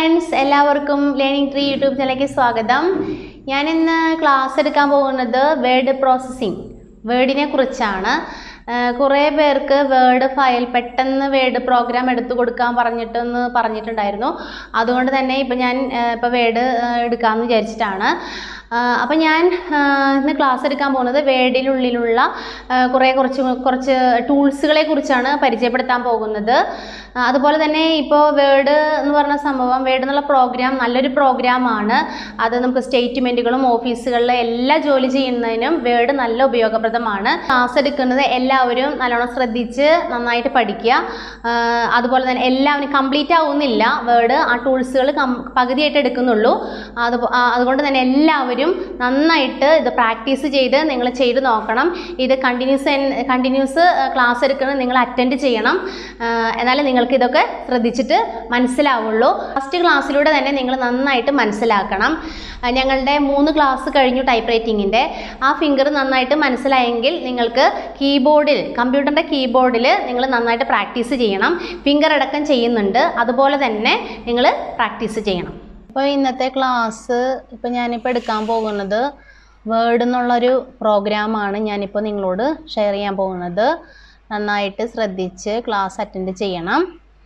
Friends എല്ലാവർക്കും learning tree YouTube ചാനലിലേക്ക് സ്വാഗതം ഞാൻ ഇന്ന് ക്ലാസ് എടുക്കാൻ പോകുന്നത് വേർഡ് പ്രോസസ്സിംഗ് വേർഡിനെ കുറിച്ചാണ് ആഹ് കുറേ പേർക്ക് വേർഡ് ഫയൽ പെട്ടെന്ന് വേർഡ് പ്രോഗ്രാം എടുത്തു കൊടുക്കാൻ പറഞ്ഞിട്ടെന്ന് പറഞ്ഞിട്ടുണ്ടായിരുന്നു അതുകൊണ്ട് തന്നെ ഇപ്പം ഞാൻ ഇപ്പോൾ വേർഡ് എടുക്കാമെന്ന് വിചാരിച്ചിട്ടാണ് അപ്പം ഞാൻ ആഹ് ഇന്ന് ക്ലാസ് എടുക്കാൻ പോകുന്നത് വേർഡിനുള്ളിലുള്ള ആഹ് കുറേ കുറച്ച് കുറച്ച് ടൂൾസുകളെ കുറിച്ചാണ് പരിചയപ്പെടുത്താൻ പോകുന്നത് ആഹ് അതുപോലെ തന്നെ ഇപ്പോൾ വേർഡ് എന്ന് പറഞ്ഞ സംഭവം വേർഡ് എന്നുള്ള പ്രോഗ്രാം നല്ലൊരു പ്രോഗ്രാമാണ് അത് നമുക്ക് സ്റ്റേറ്റ്മെൻറ്റുകളും ഓഫീസുകളിലെ എല്ലാ ജോലി ചെയ്യുന്നതിനും വേർഡ് നല്ല ഉപയോഗപ്രദമാണ് ക്ലാസ് എടുക്കുന്നത് എല്ലാവരും നല്ലോണം ശ്രദ്ധിച്ച് നന്നായിട്ട് പഠിക്കുക ആഹ് അതുപോലെ തന്നെ എല്ലാവരും കംപ്ലീറ്റ് ആവുന്നില്ല വേർഡ് ആ ടൂൾസുകൾ കം പകുതിയായിട്ട് എടുക്കുന്നുള്ളൂ അത് അതുകൊണ്ട് തന്നെ എല്ലാവരും നന്നായിട്ട് ഇത് പ്രാക്ടീസ് ചെയ്ത് നിങ്ങൾ ചെയ്ത് നോക്കണം ഇത് കണ്ടിന്യൂസ് കണ്ടിന്യൂസ് ക്ലാസ് എടുക്കുന്നത് നിങ്ങൾ അറ്റൻഡ് ചെയ്യണം ആഹ് എന്നാലേ നിങ്ങൾക്ക് ഇതൊക്കെ ശ്രദ്ധിച്ചിട്ട് മനസ്സിലാവുള്ളൂ ഫസ്റ്റ് ക്ലാസ്സിലൂടെ തന്നെ നിങ്ങൾ നന്നായിട്ട് മനസ്സിലാക്കണം ആഹ് ഞങ്ങളുടെ മൂന്ന് ക്ലാസ് കഴിഞ്ഞു ടൈപ്പ് റൈറ്റിങ്ങിൻ്റെ ആ ഫിംഗർ നന്നായിട്ട് മനസ്സിലായെങ്കിൽ നിങ്ങൾക്ക് കീബോർഡിൽ കമ്പ്യൂട്ടറിൻ്റെ കീബോർഡിൽ നിങ്ങൾ നന്നായിട്ട് പ്രാക്ടീസ് ചെയ്യണം ഫിംഗർ അടക്കം ചെയ്യുന്നുണ്ട് അതുപോലെ തന്നെ നിങ്ങൾ പ്രാക്ടീസ് ചെയ്യണം അപ്പോൾ ഇന്നത്തെ ക്ലാസ് ഇപ്പോൾ ഞാനിപ്പോൾ എടുക്കാൻ പോകുന്നത് വേർഡ് എന്നുള്ളൊരു പ്രോഗ്രാമാണ് ഞാനിപ്പോൾ നിങ്ങളോട് ഷെയർ ചെയ്യാൻ പോകുന്നത് നന്നായിട്ട് ശ്രദ്ധിച്ച് ക്ലാസ് അറ്റൻഡ് ചെയ്യണം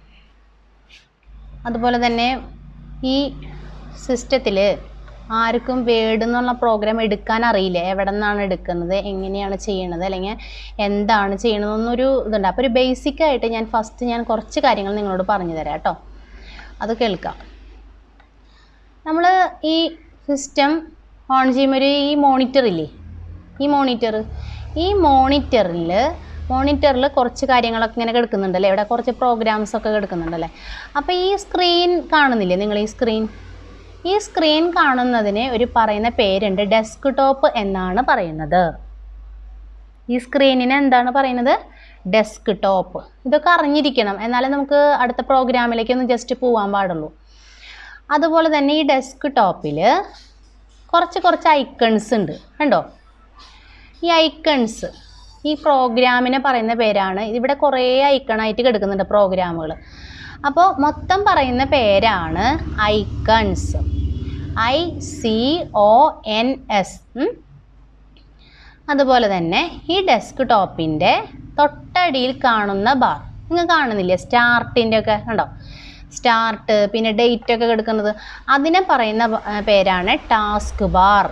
അതുപോലെ തന്നെ ഈ സിസ്റ്റത്തിൽ ആർക്കും വേർഡ് എന്നുള്ള പ്രോഗ്രാം എടുക്കാൻ അറിയില്ല എവിടെ നിന്നാണ് എടുക്കുന്നത് എങ്ങനെയാണ് ചെയ്യണത് അല്ലെങ്കിൽ എന്താണ് ചെയ്യണതെന്നൊരു ഇതുണ്ട് അപ്പോൾ ഒരു ബേസിക് ആയിട്ട് ഞാൻ ഫസ്റ്റ് ഞാൻ കുറച്ച് കാര്യങ്ങൾ നിങ്ങളോട് പറഞ്ഞു തരാം കേട്ടോ അത് കേൾക്കാം നമ്മൾ ഈ സിസ്റ്റം ഓൺ ചെയ്യുമ്പോൾ ഒരു ഈ മോണിറ്റർ ഇല്ലേ ഈ മോണിറ്റർ ഈ മോണിറ്ററിൽ മോണിറ്ററിൽ കുറച്ച് കാര്യങ്ങളൊക്കെ ഇങ്ങനെ കിടക്കുന്നുണ്ടല്ലേ ഇവിടെ കുറച്ച് പ്രോഗ്രാംസ് ഒക്കെ കിടക്കുന്നുണ്ടല്ലേ അപ്പോൾ ഈ സ്ക്രീൻ കാണുന്നില്ലേ നിങ്ങൾ ഈ സ്ക്രീൻ ഈ സ്ക്രീൻ കാണുന്നതിന് ഒരു പറയുന്ന പേരുണ്ട് ഡെസ്ക് ടോപ്പ് എന്നാണ് പറയുന്നത് ഈ സ്ക്രീനിന് എന്താണ് പറയുന്നത് ഡെസ്ക് ടോപ്പ് ഇതൊക്കെ അറിഞ്ഞിരിക്കണം എന്നാലേ നമുക്ക് അടുത്ത പ്രോഗ്രാമിലേക്ക് ഒന്ന് ജസ്റ്റ് പോകാൻ പാടുള്ളൂ അതുപോലെ തന്നെ ഈ ഡെസ്ക് ടോപ്പിൽ കുറച്ച് കുറച്ച് ഐക്കൺസ് ഉണ്ട് കണ്ടോ ഈ ഐക്കൺസ് ഈ പ്രോഗ്രാമിനെ പറയുന്ന പേരാണ് ഇവിടെ കുറേ ഐക്കണായിട്ട് കിടക്കുന്നുണ്ട് പ്രോഗ്രാമുകൾ അപ്പോൾ മൊത്തം പറയുന്ന പേരാണ് icons I C O N S അതുപോലെ തന്നെ ഈ ഡെസ്ക് ടോപ്പിൻ്റെ തൊട്ടടിയിൽ കാണുന്ന ബാർ നിങ്ങൾ കാണുന്നില്ലേ സ്റ്റാർട്ടിൻ്റെ ഒക്കെ കണ്ടോ സ്റ്റാർട്ട് പിന്നെ ഡേറ്റ് ഒക്കെ കിടക്കുന്നത് അതിനെ പറയുന്ന ബ- ആ, പേരാണ് ടാസ്ക് ബാർ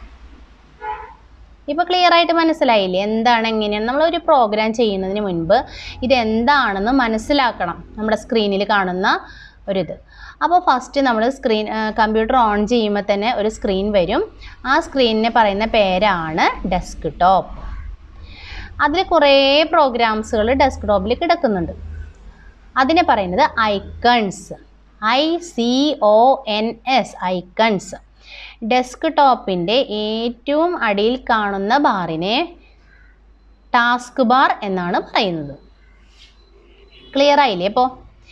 ഇപ്പോൾ ക്ലിയർ ആയിട്ട് മനസ്സിലായില്ലേ എന്താണ് എങ്ങനെയാണ് നമ്മളൊരു പ്രോഗ്രാം ചെയ്യുന്നതിന് മുൻപ് ഇത് എന്താണെന്ന് മനസ്സിലാക്കണം നമ്മുടെ സ്ക്രീനിൽ കാണുന്ന ഒരിത് അപ്പോൾ ഫസ്റ്റ് നമ്മൾ സ്ക്രീൻ കമ്പ്യൂട്ടർ ഓൺ ചെയ്യുമ്പോൾ തന്നെ ഒരു സ്ക്രീൻ വരും ആ സ്ക്രീനിനെ പറയുന്ന പേരാണ് ഡെസ്ക് ടോപ്പ് അതിൽ കുറേ പ്രോഗ്രാംസുകൾ ഡെസ്ക് ടോപ്പിൽ കിടക്കുന്നുണ്ട് അതിനെ പറയുന്നത് icons I C O N S icons ഡെസ്ക് ടോപ്പിൻ്റെ ഏറ്റവും അടിയിൽ കാണുന്ന ബാറിനെ ടാസ്ക് ബാർ എന്നാണ് പറയുന്നത് ക്ലിയർ ആയില്ലേ അപ്പോൾ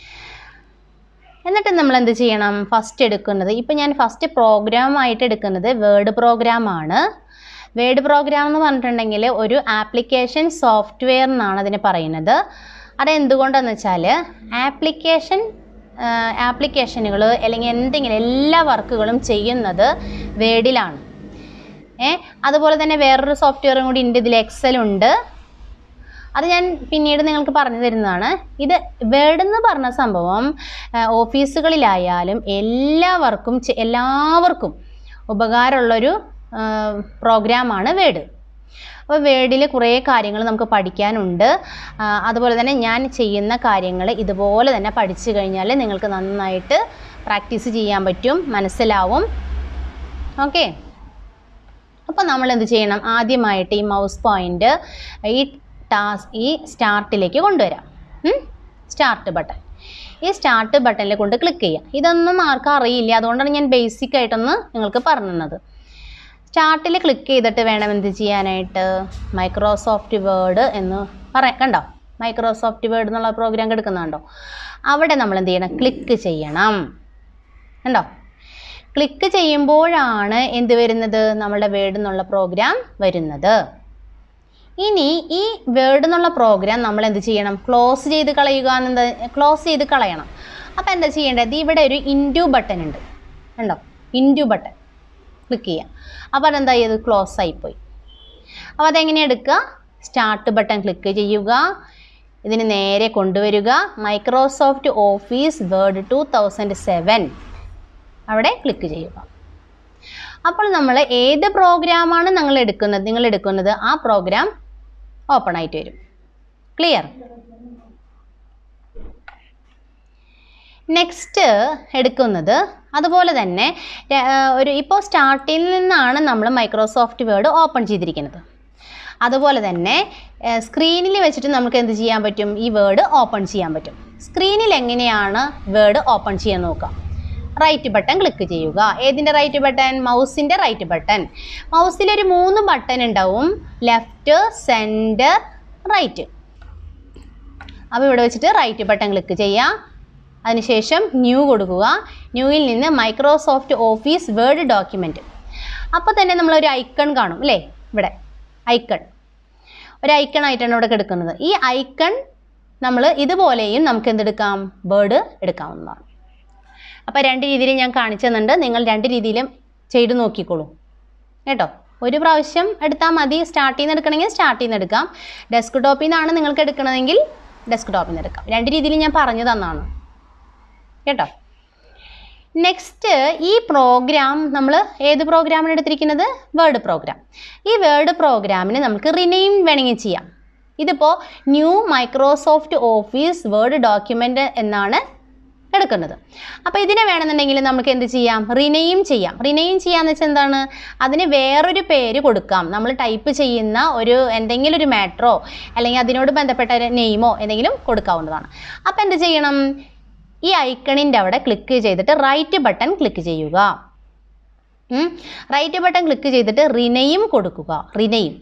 എന്നിട്ട് നമ്മൾ എന്ത് ചെയ്യണം ഫസ്റ്റ് എടുക്കുന്നത് ഇപ്പം ഞാൻ ഫസ്റ്റ് പ്രോഗ്രാമായിട്ട് എടുക്കുന്നത് വേർഡ് പ്രോഗ്രാമാണ് വേർഡ് പ്രോഗ്രാം എന്ന് പറഞ്ഞിട്ടുണ്ടെങ്കിൽ ഒരു ആപ്ലിക്കേഷൻ സോഫ്റ്റ്വെയർ എന്നാണ് അതിന് പറയുന്നത് അതെന്തുകൊണ്ടെന്ന് വെച്ചാൽ ആപ്ലിക്കേഷൻ ആപ്ലിക്കേഷനുകൾ അല്ലെങ്കിൽ എന്തെങ്കിലും എല്ലാ വർക്കുകളും ചെയ്യുന്നത് വേർഡിലാണ് ഏ അതുപോലെ തന്നെ വേറൊരു സോഫ്റ്റ്വെയറും കൂടി ഉണ്ട് ഇതിൽ എക്സൽ ഉണ്ട് അത് ഞാൻ പിന്നീട് നിങ്ങൾക്ക് പറഞ്ഞു തരുന്നതാണ് ഇത് വേർഡ് എന്ന് പറഞ്ഞ സംഭവം ആ, ഓഫീസുകളിലായാലും എല്ലാവർക്കും ചെ- എല്ലാവർക്കും ഉപകാരമുള്ളൊരു ആ, പ്രോഗ്രാമാണ് വേർഡ് അപ്പോൾ വേർഡിൽ കുറേ കാര്യങ്ങൾ നമുക്ക് പഠിക്കാനുണ്ട് ആ, അതുപോലെ തന്നെ ഞാൻ ചെയ്യുന്ന കാര്യങ്ങൾ ഇതുപോലെ തന്നെ പഠിച്ചു കഴിഞ്ഞാൽ നിങ്ങൾക്ക് നന്നായിട്ട് പ്രാക്ടീസ് ചെയ്യാൻ പറ്റും മനസ്സിലാവും ഓക്കെ അപ്പോൾ നമ്മൾ എന്ത് ചെയ്യണം ആദ്യമായിട്ട് ഈ മൗസ് പോയിൻ്റ് ഈ ടാസ് ഈ സ്റ്റാർട്ടിലേക്ക് കൊണ്ടുവരാം സ്റ്റാർട്ട് ബട്ടൺ ഈ സ്റ്റാർട്ട് ബട്ടണിൽ കൊണ്ട് ക്ലിക്ക് ചെയ്യാം ഇതൊന്നും ആർക്കും അറിയില്ല അതുകൊണ്ടാണ് ഞാൻ ബേസിക് ആയിട്ടൊന്ന് നിങ്ങൾക്ക് പറഞ്ഞു തന്നത് സ്റ്റാർട്ടിൽ ക്ലിക്ക് ചെയ്തിട്ട് വേണം എന്ത് ചെയ്യാനായിട്ട് മൈക്രോസോഫ്റ്റ് വേർഡ് എന്ന് പറയാം കണ്ടോ മൈക്രോസോഫ്റ്റ് വേർഡ് എന്നുള്ള പ്രോഗ്രാം കിടക്കുന്നുണ്ടോ അവിടെ നമ്മൾ എന്ത് ചെയ്യണം ക്ലിക്ക് ചെയ്യണം കണ്ടോ ക്ലിക്ക് ചെയ്യുമ്പോഴാണ് എന്ത് വരുന്നത് നമ്മളുടെ വേർഡ് എന്നുള്ള പ്രോഗ്രാം വരുന്നത് ഇനി ഈ വേർഡ് എന്നുള്ള പ്രോഗ്രാം നമ്മൾ എന്ത് ചെയ്യണം ക്ലോസ് ചെയ്ത് കളയുക എന്നത് ക്ലോസ് ചെയ്ത് കളയണം അപ്പോൾ എന്താ ചെയ്യേണ്ടത് ഇവിടെ ഒരു ഇൻറ്റു ബട്ടൺ ഉണ്ട് കണ്ടോ ഇൻറ്റു ബട്ടൺ ക്ലിക്ക് ചെയ്യുക അപ്പോൾ അതെന്താ ചെയ്ത് ക്ലോസ് ആയിപ്പോയി അപ്പോൾ അതെങ്ങനെ എടുക്കുക സ്റ്റാർട്ട് ബട്ടൺ ക്ലിക്ക് ചെയ്യുക ഇതിന് നേരെ കൊണ്ടുവരിക Microsoft office word two thousand seven അവിടെ ക്ലിക്ക് ചെയ്യുക അപ്പോൾ നമ്മൾ ഏത് പ്രോഗ്രാമാണ് നിങ്ങൾ എടുക്കുന്നത് നിങ്ങൾ എടുക്കുന്നത് ആ പ്രോഗ്രാം ഓപ്പൺ ആയിട്ട് വരും ക്ലിയർ നെക്സ്റ്റ് എടുക്കുന്നത് അതുപോലെ തന്നെ ര- ആ, ഒരു ഇപ്പോൾ സ്റ്റാർട്ടിൽ നിന്നാണ് നമ്മൾ മൈക്രോസോഫ്റ്റ് വേർഡ് ഓപ്പൺ ചെയ്തിരിക്കുന്നത് അതുപോലെ തന്നെ സ്ക്രീനിൽ വെച്ചിട്ട് നമുക്ക് എന്ത് ചെയ്യാൻ പറ്റും ഈ വേർഡ് ഓപ്പൺ ചെയ്യാൻ പറ്റും സ്ക്രീനിൽ എങ്ങനെയാണ് വേർഡ് ഓപ്പൺ ചെയ്യാൻ നോക്കാം റൈറ്റ് ബട്ടൺ ക്ലിക്ക് ചെയ്യുക ഏതിൻ്റെ റൈറ്റ് ബട്ടൺ മൗസിൻ്റെ റൈറ്റ് ബട്ടൺ മൗസിലൊരു മൂന്ന് ബട്ടൺ ഉണ്ടാവും ലെഫ്റ്റ് സെൻറ്റർ റൈറ്റ് അപ്പോൾ ഇവിടെ വെച്ചിട്ട് റൈറ്റ് ബട്ടൺ ക്ലിക്ക് ചെയ്യുക അതിനുശേഷം ന്യൂ കൊടുക്കുക ന്യൂയിൽ നിന്ന് മൈക്രോസോഫ്റ്റ് ഓഫീസ് വേർഡ് ഡോക്യുമെൻറ്റ് അപ്പോൾ തന്നെ നമ്മളൊരു ഐക്കൺ കാണും അല്ലേ ഇവിടെ ഐക്കൺ ഒരു ഐക്കൺ ആയിട്ടാണ് ഇവിടെ കിടക്കുന്നത് ഈ ഐക്കൺ നമ്മൾ ഇതുപോലെയും നമുക്ക് എന്തെടുക്കാം വേർഡ് എടുക്കാവുന്നതാണ് അപ്പോൾ രണ്ട് രീതിയിൽ ഞാൻ കാണിച്ചു തന്നിട്ടുണ്ട് നിങ്ങൾ രണ്ട് രീതിയിലും ചെയ്ത് നോക്കിക്കോളൂ കേട്ടോ ഒരു പ്രാവശ്യം എടുത്താൽ മതി സ്റ്റാർട്ടിൽ നിന്ന് എടുക്കണമെങ്കിൽ സ്റ്റാർട്ടിൽ നിന്ന് എടുക്കാം ഡെസ്ക് ടോപ്പിൽ നിന്നാണ് നിങ്ങൾക്ക് എടുക്കണമെങ്കിൽ ഡെസ്ക് ടോപ്പിൽ നിന്ന് എടുക്കാം രണ്ട് രീതിയിൽ ഞാൻ പറഞ്ഞു തന്നാണ് കേട്ടോ നെക്സ്റ്റ് ഈ പ്രോഗ്രാം നമ്മൾ ഏത് പ്രോഗ്രാമിന് എടുത്തിരിക്കുന്നത് വേർഡ് പ്രോഗ്രാം ഈ വേർഡ് പ്രോഗ്രാമിന് നമുക്ക് റിനെയിം വേണമെങ്കിൽ ചെയ്യാം ഇതിപ്പോൾ new Microsoft office word document എന്നാണ് എടുക്കുന്നത് അപ്പോൾ ഇതിനെ വേണമെന്നുണ്ടെങ്കിൽ നമുക്ക് എന്ത് ചെയ്യാം റിനെയിം ചെയ്യാം റിനെയിം ചെയ്യാന്ന് വെച്ചാൽ എന്താണ് അതിന് വേറൊരു പേര് കൊടുക്കാം നമ്മൾ ടൈപ്പ് ചെയ്യുന്ന ഒരു എന്തെങ്കിലും ഒരു മാറ്ററോ അല്ലെങ്കിൽ അതിനോട് ബന്ധപ്പെട്ട ഒരു നെയിമോ എന്തെങ്കിലും കൊടുക്കാവുന്നതാണ് അപ്പോൾ എന്ത് ചെയ്യണം ഈ ഐക്കണിൻ്റെ അവിടെ ക്ലിക്ക് ചെയ്തിട്ട് റൈറ്റ് ബട്ടൺ ക്ലിക്ക് ചെയ്യുക റൈറ്റ് ബട്ടൺ ക്ലിക്ക് ചെയ്തിട്ട് റിനെയിം കൊടുക്കുക റിനെയിം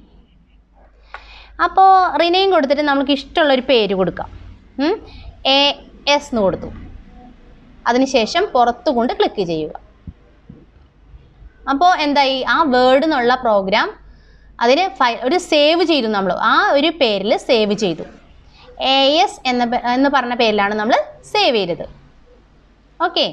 അപ്പോൾ റിനെയിം കൊടുത്തിട്ട് നമുക്ക് ഇഷ്ടമുള്ളൊരു പേര് കൊടുക്കാം എ എസ് എന്ന് കൊടുത്തു അതിനുശേഷം പുറത്തു കൊണ്ട് ക്ലിക്ക് ചെയ്യുക അപ്പോൾ എന്തായി ആ വേർഡ് എന്നുള്ള പ്രോഗ്രാം അതിന് ഫയൽ ഒരു സേവ് ചെയ്തു നമ്മൾ ആ ഒരു പേരിൽ സേവ് ചെയ്തു എ എസ് എന്ന പേ- എന്ന് പറഞ്ഞ പേരിലാണ് നമ്മൾ സേവ് ചെയ്തത് ഓക്കെ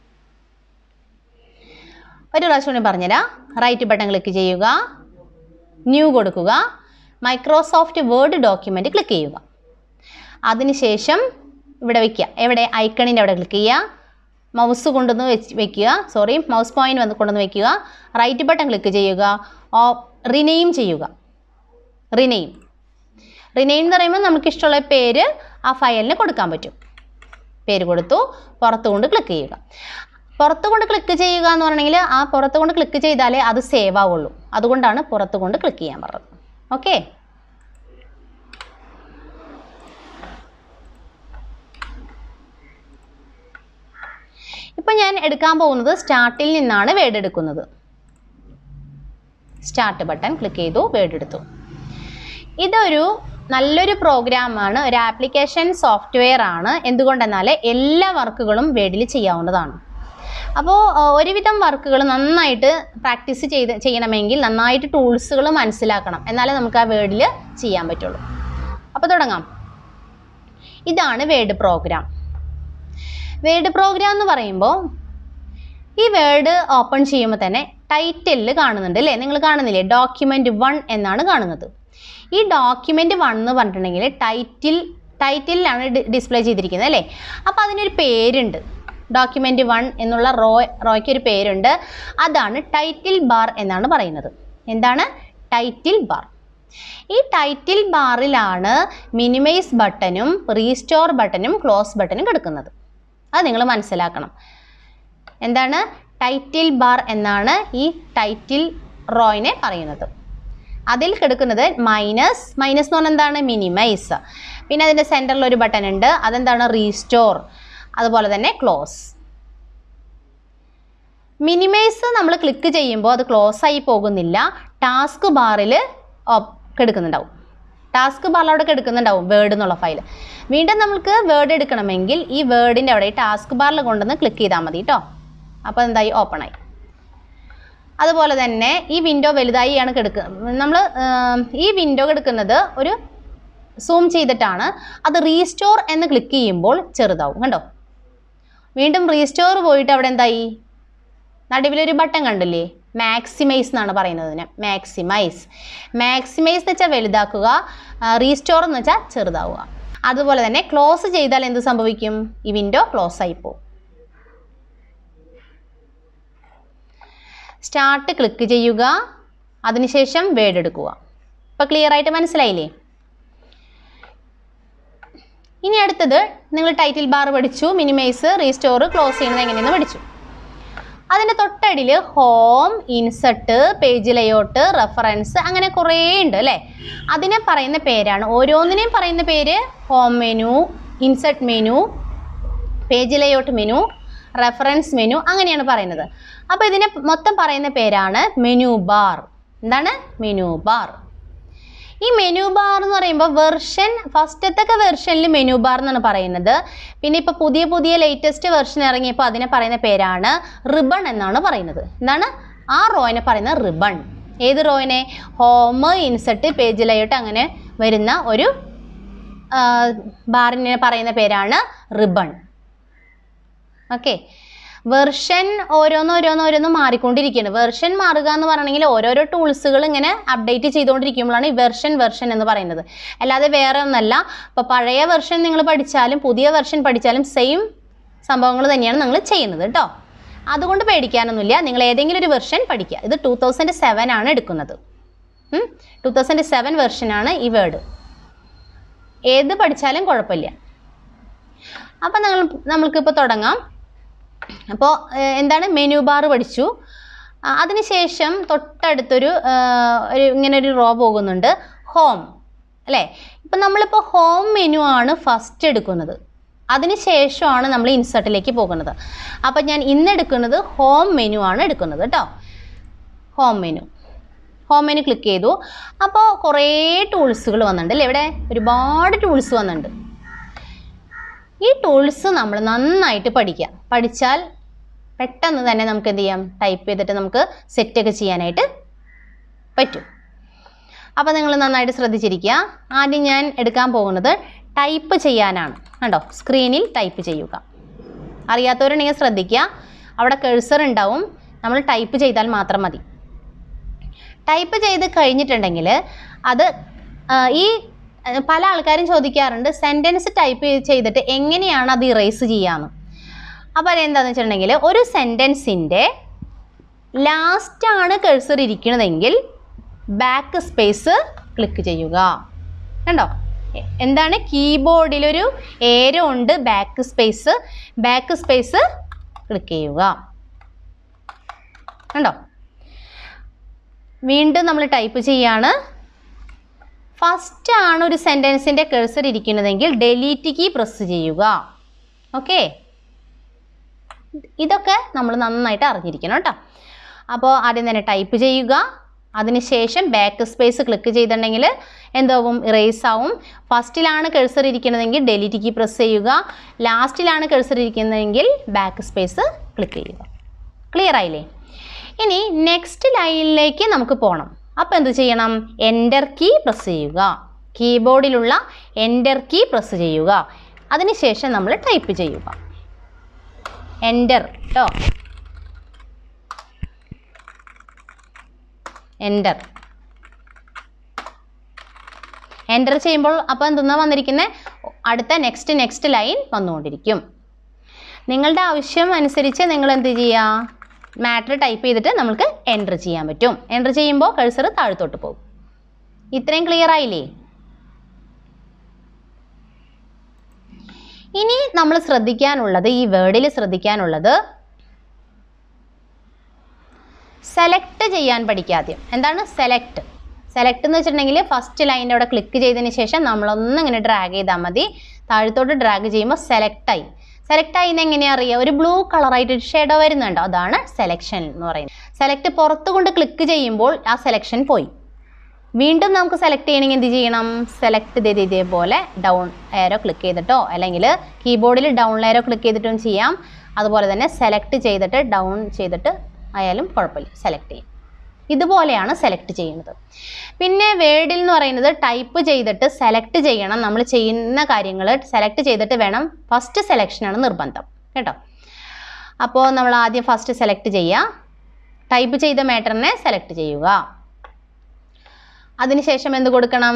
ഒരു പ്രാവശ്യം കൂടി പറഞ്ഞുതരാം റൈറ്റ് ബട്ടൺ ക്ലിക്ക് ചെയ്യുക ന്യൂ കൊടുക്കുക മൈക്രോസോഫ്റ്റ് വേർഡ് ഡോക്യുമെൻ്റ് ക്ലിക്ക് ചെയ്യുക അതിനുശേഷം ഇവിടെ വയ്ക്കുക എവിടെ ഐക്കണിൻ്റെ അവിടെ ക്ലിക്ക് ചെയ്യുക മൗസ് കൊണ്ടുവന്ന് വെച്ച് വെക്കുക സോറി മൗസ് പോയിന്റ് വന്ന് കൊണ്ടുവന്ന് വെക്കുക റൈറ്റ് ബട്ടൺ ക്ലിക്ക് ചെയ്യുക ഓ റിനെയിം ചെയ്യുക റിനെയിം റിനെയിം എന്ന് പറയുമ്പോൾ നമുക്ക് ഇഷ്ടമുള്ള പേര് ആ ഫയലിന് കൊടുക്കാൻ പറ്റും പേര് കൊടുത്തു പുറത്ത് കൊണ്ട് ക്ലിക്ക് ചെയ്യുക പുറത്ത് കൊണ്ട് ക്ലിക്ക് ചെയ്യുക എന്ന് പറഞ്ഞെങ്കിൽ ആ പുറത്ത് കൊണ്ട് ക്ലിക്ക് ചെയ്താലേ അത് സേവ് ആവുള്ളൂ അതുകൊണ്ടാണ് പുറത്ത് കൊണ്ട് ക്ലിക്ക് ചെയ്യാൻ പറഞ്ഞത് ഓക്കെ ഇപ്പം ഞാൻ എടുക്കാൻ പോകുന്നത് സ്റ്റാർട്ടിൽ നിന്നാണ് വേർഡ് എടുക്കുന്നത് സ്റ്റാർട്ട് ബട്ടൺ ക്ലിക്ക് ചെയ്തു വേർഡ് എടുത്തു ഇതൊരു നല്ലൊരു പ്രോഗ്രാമാണ് ഒരു ആപ്ലിക്കേഷൻ സോഫ്റ്റ്വെയർ ആണ് എന്തുകൊണ്ടെന്നാൽ എല്ലാ വർക്കുകളും വേർഡിൽ ചെയ്യാവുന്നതാണ് അപ്പോൾ ഒരുവിധം വർക്കുകൾ നന്നായിട്ട് പ്രാക്ടീസ് ചെയ്ത് ചെയ്യണമെങ്കിൽ നന്നായിട്ട് ടൂൾസുകൾ മനസ്സിലാക്കണം എന്നാലേ നമുക്ക് ആ വേർഡിൽ ചെയ്യാൻ പറ്റുള്ളൂ അപ്പോൾ തുടങ്ങാം ഇതാണ് വേർഡ് പ്രോഗ്രാം വേർഡ് പ്രോഗ്രാം എന്ന് പറയുമ്പോൾ ഈ വേർഡ് ഓപ്പൺ ചെയ്യുമ്പോൾ തന്നെ ടൈറ്റിലിൽ കാണുന്നുണ്ട് അല്ലേ നിങ്ങൾ കാണുന്നില്ലേ ഡോക്യുമെൻ്റ് വൺ എന്നാണ് കാണുന്നത് ഈ ഡോക്യുമെൻ്റ് വൺ എന്ന് പറഞ്ഞിട്ടുണ്ടെങ്കിൽ ടൈറ്റിൽ ടൈറ്റിലാണ് ഡിസ്പ്ലേ ചെയ്തിരിക്കുന്നത് അല്ലേ അപ്പോൾ അതിനൊരു പേരുണ്ട് ഡോക്യുമെൻ്റ് വൺ എന്നുള്ള റോ റോയ്ക്ക് ഒരു പേരുണ്ട് അതാണ് ടൈറ്റിൽ ബാർ എന്നാണ് പറയുന്നത് എന്താണ് ടൈറ്റിൽ ബാർ ഈ ടൈറ്റിൽ ബാറിലാണ് മിനിമൈസ് ബട്ടണും റീസ്റ്റോർ ബട്ടണും ക്ലോസ് ബട്ടണും കിടക്കുന്നത് അത് നിങ്ങൾ മനസ്സിലാക്കണം എന്താണ് ടൈറ്റിൽ ബാർ എന്നാണ് ഈ ടൈറ്റിൽ റോയിനെ പറയുന്നത് അതിൽ കിടക്കുന്നത് മൈനസ് മൈനസ് എന്ന് പറഞ്ഞാൽ എന്താണ് മിനിമൈസ് പിന്നെ അതിൻ്റെ സെൻറ്ററിൽ ഒരു ബട്ടൺ ഉണ്ട് അതെന്താണ് റീസ്റ്റോർ അതുപോലെ തന്നെ ക്ലോസ് മിനിമൈസ് നമ്മൾ ക്ലിക്ക് ചെയ്യുമ്പോൾ അത് ക്ലോസ് ആയി പോകുന്നില്ല ടാസ്ക് ബാറിൽ കിടക്കുന്നുണ്ടാവും ടാസ്ക് ബാറിൽ അവിടെ കിടക്കുന്നുണ്ടാവും വേർഡ് എന്നുള്ള ഫയൽ വീണ്ടും നമുക്ക് വേർഡ് എടുക്കണമെങ്കിൽ ഈ വേർഡിൻ്റെ അവിടെ ടാസ്ക് ബാറിൽ കൊണ്ടുവന്ന് ക്ലിക്ക് ചെയ്താൽ മതി കേട്ടോ അപ്പോൾ എന്തായി ഓപ്പൺ ആയി അതുപോലെ തന്നെ ഈ വിൻഡോ വലുതായിയാണ് കിടക്കുന്നത് നമ്മൾ ഈ വിൻഡോ കിടക്കുന്നത് ഒരു സൂം ചെയ്തിട്ടാണ് അത് റീസ്റ്റോർ എന്ന് ക്ലിക്ക് ചെയ്യുമ്പോൾ ചെറുതാവും കണ്ടോ വീണ്ടും റീസ്റ്റോർ പോയിട്ട് അവിടെ എന്തായി നടുവിലൊരു ബട്ടൺ കണ്ടില്ലേ മാക്സിമൈസ് എന്നാണ് പറയുന്നത് ഇതിനെ മാക്സിമൈസ് മാക്സിമൈസ് എന്ന് വെച്ചാൽ വലുതാക്കുക റീസ്റ്റോർ എന്ന് വെച്ചാൽ ചെറുതാവുക അതുപോലെ തന്നെ ക്ലോസ് ചെയ്താൽ എന്ത് സംഭവിക്കും ഈ വിൻഡോ ക്ലോസ് ആയി പോകും സ്റ്റാർട്ട് ക്ലിക്ക് ചെയ്യുക അതിനുശേഷം വേർഡ് എടുക്കുക ഇപ്പോൾ ക്ലിയർ ആയിട്ട് മനസ്സിലായില്ലേ ഇനി അടുത്തത് നിങ്ങൾ ടൈറ്റിൽ ബാർ പഠിച്ചു മിനിമൈസ് റീസ്റ്റോർ ക്ലോസ് ചെയ്യുന്നത് എങ്ങനെയെന്ന് പഠിച്ചു അതിൻ്റെ തൊട്ടടിയിൽ home insert page layout reference അങ്ങനെ കുറേ ഉണ്ട് അല്ലേ അതിനെ പറയുന്ന പേരാണ് ഓരോന്നിനെയും പറയുന്ന പേര് home menu insert menu page layout menu reference menu അങ്ങനെയാണ് പറയുന്നത് അപ്പോൾ ഇതിനെ മൊത്തം പറയുന്ന പേരാണ് മെനു ബാർ എന്താണ് മെനു ബാർ ഈ മെനു ബാർ എന്ന് പറയുമ്പോൾ വെർഷൻ ഫസ്റ്റത്തെ വെർഷനിൽ മെനു ബാർ എന്നാണ് പറയുന്നത് പിന്നെ ഇപ്പോൾ പുതിയ പുതിയ ലേറ്റസ്റ്റ് വെർഷൻ ഇറങ്ങിയപ്പോൾ അതിനെ പറയുന്ന പേരാണ് റിബൺ എന്നാണ് പറയുന്നത് എന്താണ് ആ റോയിനെ പറയുന്നത് റിബൺ ഏത് റോയിനെ ഹോം ഇൻസെർട്ട് പേജ് ലേഔട്ട് അങ്ങനെ വരുന്ന ഒരു ആ, ബാറിനെ പറയുന്ന പേരാണ് റിബൺ ഓക്കെ വെർഷൻ ഓരോന്നോരോന്നോരോന്ന് മാറിക്കൊണ്ടിരിക്കുകയാണ് വെർഷൻ മാറുക എന്ന് പറയണമെങ്കിൽ ഓരോരോ ടൂൾസുകൾ ഇങ്ങനെ അപ്ഡേറ്റ് ചെയ്തുകൊണ്ടിരിക്കുമ്പോഴാണ് ഈ വെർഷൻ വെർഷൻ എന്ന് പറയുന്നത് അല്ലാതെ വേറെ ഒന്നല്ല ഇപ്പോൾ പഴയ വെർഷൻ നിങ്ങൾ പഠിച്ചാലും പുതിയ വെർഷൻ പഠിച്ചാലും സെയിം സംഭവങ്ങൾ തന്നെയാണ് നിങ്ങൾ ചെയ്യുന്നത് കേട്ടോ അതുകൊണ്ട് പേടിക്കാനൊന്നുമില്ല നിങ്ങൾ ഏതെങ്കിലും ഒരു വെർഷൻ പഠിക്കുക ഇത് ടൂ തൗസൻഡ് സെവൻ ആണ് എടുക്കുന്നത് ടൂ തൗസൻഡ് സെവൻ വെർഷനാണ് ഈ വേർഡ് ഏത് പഠിച്ചാലും കുഴപ്പമില്ല അപ്പം നമ്മൾ നമ്മൾക്കിപ്പോൾ തുടങ്ങാം അപ്പോൾ എന്താണ് മെനു ബാർ പഠിച്ചു ആ, അതിനുശേഷം തൊട്ടടുത്തൊരു ആ, ഒരു ഇങ്ങനെ ഒരു റോ പോകുന്നുണ്ട് ഹോം അല്ലേ ഇപ്പം നമ്മളിപ്പോൾ ഹോം മെനു ആണ് ഫസ്റ്റ് എടുക്കുന്നത് അതിനുശേഷമാണ് നമ്മൾ ഇൻസർട്ടിലേക്ക് പോകുന്നത് അപ്പം ഞാൻ ഇന്ന് എടുക്കുന്നത് ഹോം മെനു ആണ് എടുക്കുന്നത് കേട്ടോ home menu home menu click ചെയ്തു അപ്പോൾ കുറേ ടൂൾസുകൾ വന്നിട്ടുണ്ട് അല്ലേ ഇവിടെ ഒരുപാട് ടൂൾസ് വന്നിട്ടുണ്ട് ഈ ടൂൾസ് നമ്മൾ നന്നായിട്ട് പഠിക്കാം പഠിച്ചാൽ പെട്ടെന്ന് തന്നെ നമുക്ക് എന്ത് ചെയ്യാം ടൈപ്പ് ചെയ്തിട്ട് നമുക്ക് സെറ്റൊക്കെ ചെയ്യാനായിട്ട് പറ്റും അപ്പോൾ നിങ്ങൾ നന്നായിട്ട് ശ്രദ്ധിച്ചിരിക്കുക ആദ്യം ഞാൻ എടുക്കാൻ പോകുന്നത് ടൈപ്പ് ചെയ്യാനാണ് കണ്ടോ സ്ക്രീനിൽ ടൈപ്പ് ചെയ്യുക അറിയാത്തവരുണ്ടെങ്കിൽ ശ്രദ്ധിക്കുക അവിടെ കേഴ്സർ ഉണ്ടാവും നമ്മൾ ടൈപ്പ് ചെയ്താൽ മാത്രം മതി ടൈപ്പ് ചെയ്ത് കഴിഞ്ഞിട്ടുണ്ടെങ്കിൽ അത് ആ, ഈ ആ, പല ആൾക്കാരും ചോദിക്കാറുണ്ട് സെൻറ്റൻസ് ടൈപ്പ് ചെയ്തിട്ട് എങ്ങനെയാണ് അത് ഇറേസ് ചെയ്യാന്ന് അപ്പോൾ അതെന്താണെന്ന് വെച്ചിട്ടുണ്ടെങ്കിൽ ഒരു സെൻറ്റൻസിൻ്റെ ലാസ്റ്റാണ് കഴ്സർ ഇരിക്കുന്നതെങ്കിൽ ബാക്ക് സ്പേസ് ക്ലിക്ക് ചെയ്യുക കണ്ടോ എ- എന്താണ് കീബോർഡിലൊരു ഏരോ ഉണ്ട് back space back space click ചെയ്യുക കണ്ടോ വീണ്ടും നമ്മൾ ടൈപ്പ് ചെയ്യാണ് ഫസ്റ്റ് ആണ് ഒരു സെൻറ്റൻസിൻ്റെ കഴ്സർ ഇരിക്കുന്നതെങ്കിൽ ഡെലീറ്റ് കീ പ്രസ് ചെയ്യുക ഓക്കെ ഇതൊക്കെ നമ്മൾ നന്നായിട്ട് അറിഞ്ഞിരിക്കണം കേട്ടോ അപ്പോൾ ആദ്യം തന്നെ ടൈപ്പ് ചെയ്യുക അതിനുശേഷം ബാക്ക് സ്പേസ് ക്ലിക്ക് ചെയ്തിട്ടുണ്ടെങ്കിൽ എന്താവും ഇറേസ് ആവും ഫസ്റ്റിലാണ് കഴ്സർ ഇരിക്കുന്നതെങ്കിൽ ഡെലീറ്റ് കീ പ്രസ് ചെയ്യുക ലാസ്റ്റിലാണ് കഴ്സർ ഇരിക്കുന്നതെങ്കിൽ ബാക്ക് സ്പേസ് ക്ലിക്ക് ചെയ്യുക ക്ലിയർ ആയില്ലേ ഇനി നെക്സ്റ്റ് ലൈനിലേക്ക് നമുക്ക് പോകണം അപ്പോൾ എന്ത് ചെയ്യണം എൻ്റർ കീ പ്രസ് ചെയ്യുക കീബോർഡിലുള്ള എൻ്റർ കീ പ്രസ് ചെയ്യുക അതിനുശേഷം നമ്മൾ ടൈപ്പ് ചെയ്യുക എൻ്റർ കേട്ടോ എൻ്റർ എൻ്റർ ചെയ്യുമ്പോൾ അപ്പോൾ എന്തെന്നാ വന്നിരിക്കുന്നത് അടുത്ത നെക്സ്റ്റ് നെക്സ്റ്റ് ലൈൻ വന്നുകൊണ്ടിരിക്കും നിങ്ങളുടെ ആവശ്യം അനുസരിച്ച് നിങ്ങൾ എന്ത് ചെയ്യുക മാറ്റർ ടൈപ്പ് ചെയ്തിട്ട് നമുക്ക് എൻ്റർ ചെയ്യാൻ പറ്റും എൻ്റർ ചെയ്യുമ്പോൾ കഴ്സർ താഴത്തോട്ട് പോകും ഇത്രയും ക്ലിയർ ആയില്ലേ ഇനി നമ്മൾ ശ്രദ്ധിക്കാനുള്ളത് ഈ വേർഡിൽ ശ്രദ്ധിക്കാനുള്ളത് സെലക്ട് ചെയ്യാൻ പഠിക്കാദ്യം എന്താണ് സെലക്ട് സെലക്ട് എന്ന് വെച്ചിട്ടുണ്ടെങ്കിൽ ഫസ്റ്റ് ലൈൻ്റെ അവിടെ ക്ലിക്ക് ചെയ്തതിന് ശേഷം നമ്മളൊന്ന് ഇങ്ങനെ ഡ്രാഗ് ചെയ്താൽ മതി താഴത്തോട്ട് ഡ്രാഗ് ചെയ്യുമ്പോൾ സെലക്റ്റായി സെലക്ട് ആയി എങ്ങനെയാ അറിയുക ഒരു ബ്ലൂ കളറായിട്ട് ഒരു ഷെഡോ വരുന്നുണ്ടോ അതാണ് സെലക്ഷൻ എന്ന് പറയുന്നത് സെലക്ട് പുറത്ത് കൊണ്ട് ക്ലിക്ക് ചെയ്യുമ്പോൾ ആ സെലക്ഷൻ പോയി വീണ്ടും നമുക്ക് സെലക്ട് ചെയ്യണമെങ്കിൽ എന്ത് ചെയ്യണം സെലക്ട് ചെയ്ത് ഇതേപോലെ ഡൗൺ ഏരോ ക്ലിക്ക് ചെയ്തിട്ടോ അല്ലെങ്കിൽ കീബോർഡിൽ ഡൗൺ ഏരോ ക്ലിക്ക് ചെയ്തിട്ടും ചെയ്യാം അതുപോലെ തന്നെ സെലക്ട് ചെയ്തിട്ട് ഡൗൺ ചെയ്തിട്ട് ആയാലും കുഴപ്പമില്ല സെലക്ട് ചെയ്യും ഇതുപോലെയാണ് സെലക്ട് ചെയ്യുന്നത് പിന്നെ വേർഡിൽ എന്ന് പറയുന്നത് ടൈപ്പ് ചെയ്തിട്ട് സെലക്ട് ചെയ്യണം നമ്മൾ ചെയ്യുന്ന കാര്യങ്ങൾ സെലക്ട് ചെയ്തിട്ട് വേണം ഫസ്റ്റ് സെലക്ഷനാണ് നിർബന്ധം കേട്ടോ അപ്പോൾ നമ്മൾ ആദ്യം ഫസ്റ്റ് സെലക്ട് ചെയ്യുക ടൈപ്പ് ചെയ്ത മാറ്ററിനെ സെലക്ട് ചെയ്യുക അതിനുശേഷം എന്ത് കൊടുക്കണം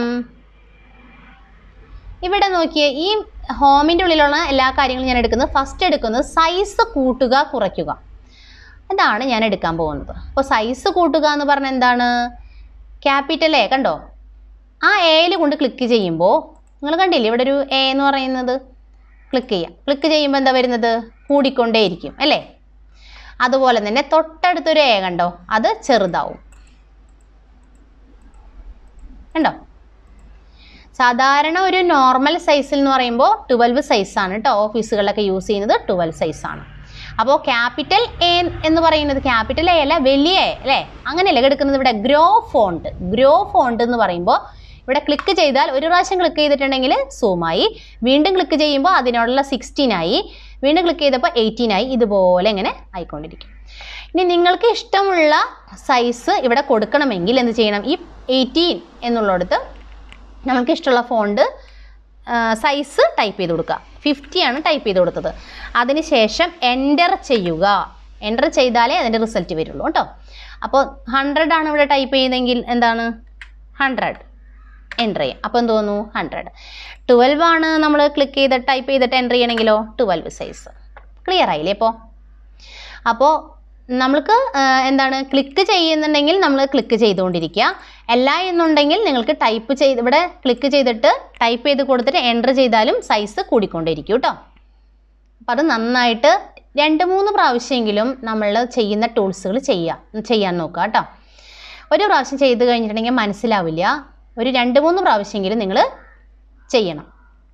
ഇവിടെ നോക്കിയേ ഈ ഹോമിൻ്റെ ഉള്ളിലുള്ള എല്ലാ കാര്യങ്ങളും ഞാൻ എടുക്കുന്നത് ഫസ്റ്റ് എടുക്കുന്നത് സൈസ് കൂട്ടുക കുറയ്ക്കുക അതാണ് ഞാൻ എടുക്കാൻ പോകുന്നത് അപ്പോൾ സൈസ് കൂട്ടുക എന്ന് പറഞ്ഞാൽ എന്താണ് ക്യാപിറ്റൽ എ കണ്ടോ ആ എയിൽ കൊണ്ട് ക്ലിക്ക് ചെയ്യുമ്പോൾ നിങ്ങൾ കണ്ടില്ലേ ഇവിടെ ഒരു എ എന്ന് പറയുന്നത് ക്ലിക്ക് ചെയ്യാം ക്ലിക്ക് ചെയ്യുമ്പോൾ എന്താ വരുന്നത് കൂടിക്കൊണ്ടേയിരിക്കും അല്ലേ അതുപോലെ തന്നെ തൊട്ടടുത്തൊരു എ കണ്ടോ അത് ചെറുതാവും കണ്ടോ സാധാരണ ഒരു നോർമൽ സൈസിൽ എന്ന് പറയുമ്പോൾ ട്വൽവ് സൈസാണ് കേട്ടോ ഓഫീസുകളിലൊക്കെ യൂസ് ചെയ്യുന്നത് ട്വൽവ് സൈസാണ് അപ്പോൾ ക്യാപിറ്റൽ എ എന്ന് പറയുന്നത് ക്യാപിറ്റൽ എ അല്ല വലിയ എ അല്ലേ അങ്ങനെയല്ല എടുക്കുന്നത് ഇവിടെ ഗ്രോ ഫോണ്ട് ഗ്രോ ഫോണ്ട് എന്ന് പറയുമ്പോൾ ഇവിടെ ക്ലിക്ക് ചെയ്താൽ ഒരു പ്രാവശ്യം ക്ലിക്ക് ചെയ്തിട്ടുണ്ടെങ്കിൽ സൂമായി വീണ്ടും ക്ലിക്ക് ചെയ്യുമ്പോൾ അതിനോടുള്ള സിക്സ്റ്റീൻ ആയി വീണ്ടും ക്ലിക്ക് ചെയ്തപ്പോൾ എയ്റ്റീൻ ആയി ഇതുപോലെ ഇങ്ങനെ ആയിക്കൊണ്ടിരിക്കും ഇനി നിങ്ങൾക്ക് ഇഷ്ടമുള്ള സൈസ് ഇവിടെ കൊടുക്കണമെങ്കിൽ എന്ത് ചെയ്യണം ഈ എയ്റ്റീൻ എന്നുള്ളിടത്ത് നമുക്ക് ഇഷ്ടമുള്ള ഫോണ്ട് സൈസ് ടൈപ്പ് ചെയ്ത് കൊടുക്കുക ഫിഫ്റ്റി ആണ് ടൈപ്പ് ചെയ്ത് കൊടുത്തത് അതിനുശേഷം എൻ്റർ ചെയ്യുക എൻ്റർ ചെയ്താലേ അതിൻ്റെ റിസൾട്ട് വരുള്ളൂ കേട്ടോ അപ്പോൾ ഹൺഡ്രഡ് ആണ് ഇവിടെ ടൈപ്പ് ചെയ്യുന്നതെങ്കിൽ എന്താണ് ഹൺഡ്രഡ് എൻ്റർ ചെയ്യാം അപ്പോൾ എന്ത് തോന്നുന്നു ഹൺഡ്രഡ് ട്വൽവ് ആണ് നമ്മൾ ക്ലിക്ക് ചെയ്ത് ടൈപ്പ് ചെയ്തിട്ട് എൻ്റർ ചെയ്യണമെങ്കിലോ ട്വൽവ് സൈസ് ക്ലിയർ ആയില്ലേ ഇപ്പോൾ അപ്പോൾ നമ്മൾക്ക് ആ, എന്താണ് ക്ലിക്ക് ചെയ്യുന്നുണ്ടെങ്കിൽ നമ്മൾ ക്ലിക്ക് ചെയ്തുകൊണ്ടിരിക്കുക അല്ല എന്നുണ്ടെങ്കിൽ നിങ്ങൾക്ക് ടൈപ്പ് ചെയ്ത് ഇവിടെ ക്ലിക്ക് ചെയ്തിട്ട് ടൈപ്പ് ചെയ്ത് കൊടുത്തിട്ട് എൻ്റർ ചെയ്താലും സൈസ് കൂടിക്കൊണ്ടിരിക്കും കേട്ടോ അപ്പം അത് നന്നായിട്ട് രണ്ട് മൂന്ന് പ്രാവശ്യമെങ്കിലും നമ്മൾ ചെയ്യുന്ന ടൂൾസുകൾ ചെയ്യുക ചെയ്യാൻ നോക്കുക കേട്ടോ ഒരു പ്രാവശ്യം ചെയ്ത് കഴിഞ്ഞിട്ടുണ്ടെങ്കിൽ മനസ്സിലാവില്ല ഒരു രണ്ട് മൂന്ന് പ്രാവശ്യമെങ്കിലും നിങ്ങൾ ചെയ്യണം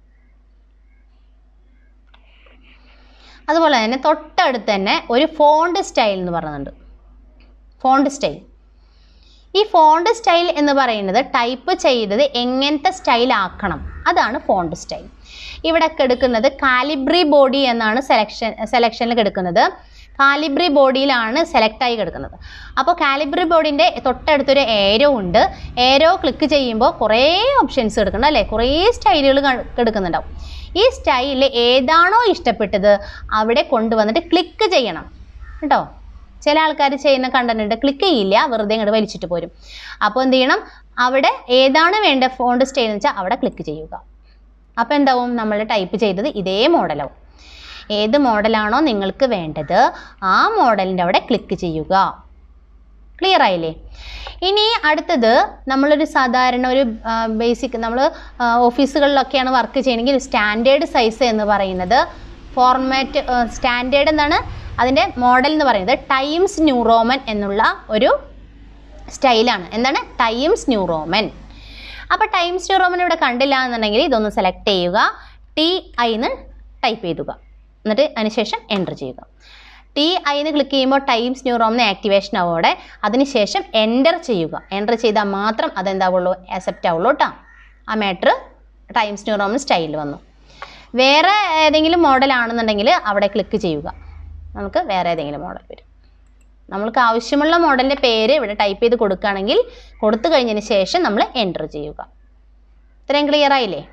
അതുപോലെ തന്നെ തൊട്ടടുത്ത് തന്നെ ഒരു ഫോണ്ട് സ്റ്റൈൽ എന്ന് പറയുന്നുണ്ട് ഫോണ്ട് സ്റ്റൈൽ ഈ ഫോണ്ട് സ്റ്റൈൽ എന്ന് പറയുന്നത് ടൈപ്പ് ചെയ്തത് എങ്ങനത്തെ സ്റ്റൈൽ ആക്കണം അതാണ് ഫോണ്ട് സ്റ്റൈൽ ഇവിടെ എടുക്കുന്നത് കാലിബ്രി ബോഡി എന്നാണ് സെലക്ഷൻ സെലക്ഷനിൽ എടുക്കുന്നത് കാലിബ്രി ബോഡിയിലാണ് സെലക്ട് ആയി കിടക്കുന്നത് അപ്പോൾ കാലിബ്രി ബോർഡിൻ്റെ തൊട്ടടുത്തൊരു ഏരോ ഉണ്ട് ഏരോ ക്ലിക്ക് ചെയ്യുമ്പോൾ കുറേ ഓപ്ഷൻസ് എടുക്കണം അല്ലേ കുറേ സ്റ്റൈലുകൾ എടുക്കുന്നുണ്ടാവും ഈ സ്റ്റൈലിൽ ഏതാണോ ഇഷ്ടപ്പെട്ടത് അവിടെ കൊണ്ടുവന്നിട്ട് ക്ലിക്ക് ചെയ്യണം കേട്ടോ ചില ആൾക്കാർ ചെയ്യുന്ന കണ്ടന്റ് ക്ലിക്ക് ചെയ്യില്ല വെറുതെ ഇങ്ങോട്ട് വലിച്ചിട്ട് പോരും അപ്പോൾ എന്ത് ചെയ്യണം അവിടെ ഏതാണ് വേണ്ട ഫോണ്ട് സ്റ്റൈൽ എന്ന് വെച്ചാൽ അവിടെ ക്ലിക്ക് ചെയ്യുക അപ്പോൾ എന്താവും നമ്മൾ ടൈപ്പ് ചെയ്തത് ഇതേ മോഡലാവും ഏത് മോഡലാണോ നിങ്ങൾക്ക് വേണ്ടത് ആ മോഡലിൻ്റെ അവിടെ ക്ലിക്ക് ചെയ്യുക ക്ലിയർ ആയില്ലേ ഇനി അടുത്തത് നമ്മളൊരു സാധാരണ ഒരു ബേസിക് നമ്മൾ ഓഫീസുകളിലൊക്കെയാണ് വർക്ക് ചെയ്യണമെങ്കിൽ സ്റ്റാൻഡേർഡ് സൈസ് എന്ന് പറയുന്നത് ഫോർമാറ്റ് സ്റ്റാൻഡേർഡ് എന്താണ് അതിൻ്റെ മോഡൽ എന്ന് പറയുന്നത് ടൈംസ് ന്യൂ റോമൻ എന്നുള്ള ഒരു സ്റ്റൈലാണ് എന്താണ് ടൈംസ് ന്യൂ റോമൻ അപ്പോൾ ടൈംസ് ന്യൂ റോമൻ ഇവിടെ കണ്ടില്ല എന്നുണ്ടെങ്കിൽ ഇതൊന്ന് സെലക്ട് ചെയ്യുക ടി ഐ എന്ന് ടൈപ്പ് ചെയ്യുക എന്നിട്ട് അതിനുശേഷം എൻ്റർ ചെയ്യുക ടി ഐ എന്ന് ക്ലിക്ക് ചെയ്യുമ്പോൾ ടൈംസ് ന്യൂ റോമിന് ആക്ടിവേഷൻ ആവും അവിടെ അതിനുശേഷം എൻ്റർ ചെയ്യുക എൻ്റർ ചെയ്താൽ മാത്രം അതെന്താവുള്ളൂ ആക്സെപ്റ്റ് ആവുള്ളൂ കേട്ടോ ആ മാറ്റർ ടൈംസ് ന്യൂ റോമിന് സ്റ്റൈലിൽ വന്നു വേറെ ഏതെങ്കിലും മോഡൽ ആണെന്നുണ്ടെങ്കിൽ അവിടെ ക്ലിക്ക് ചെയ്യുക നമുക്ക് വേറെ ഏതെങ്കിലും മോഡൽ വരും നമ്മൾക്ക് ആവശ്യമുള്ള മോഡലിൻ്റെ പേര് ഇവിടെ ടൈപ്പ് ചെയ്ത് കൊടുക്കുകയാണെങ്കിൽ കൊടുത്തു കഴിഞ്ഞതിന് ശേഷം നമ്മൾ എൻ്റർ ചെയ്യുക ഇത്രയും ക്ലിയർ ആയില്ലേ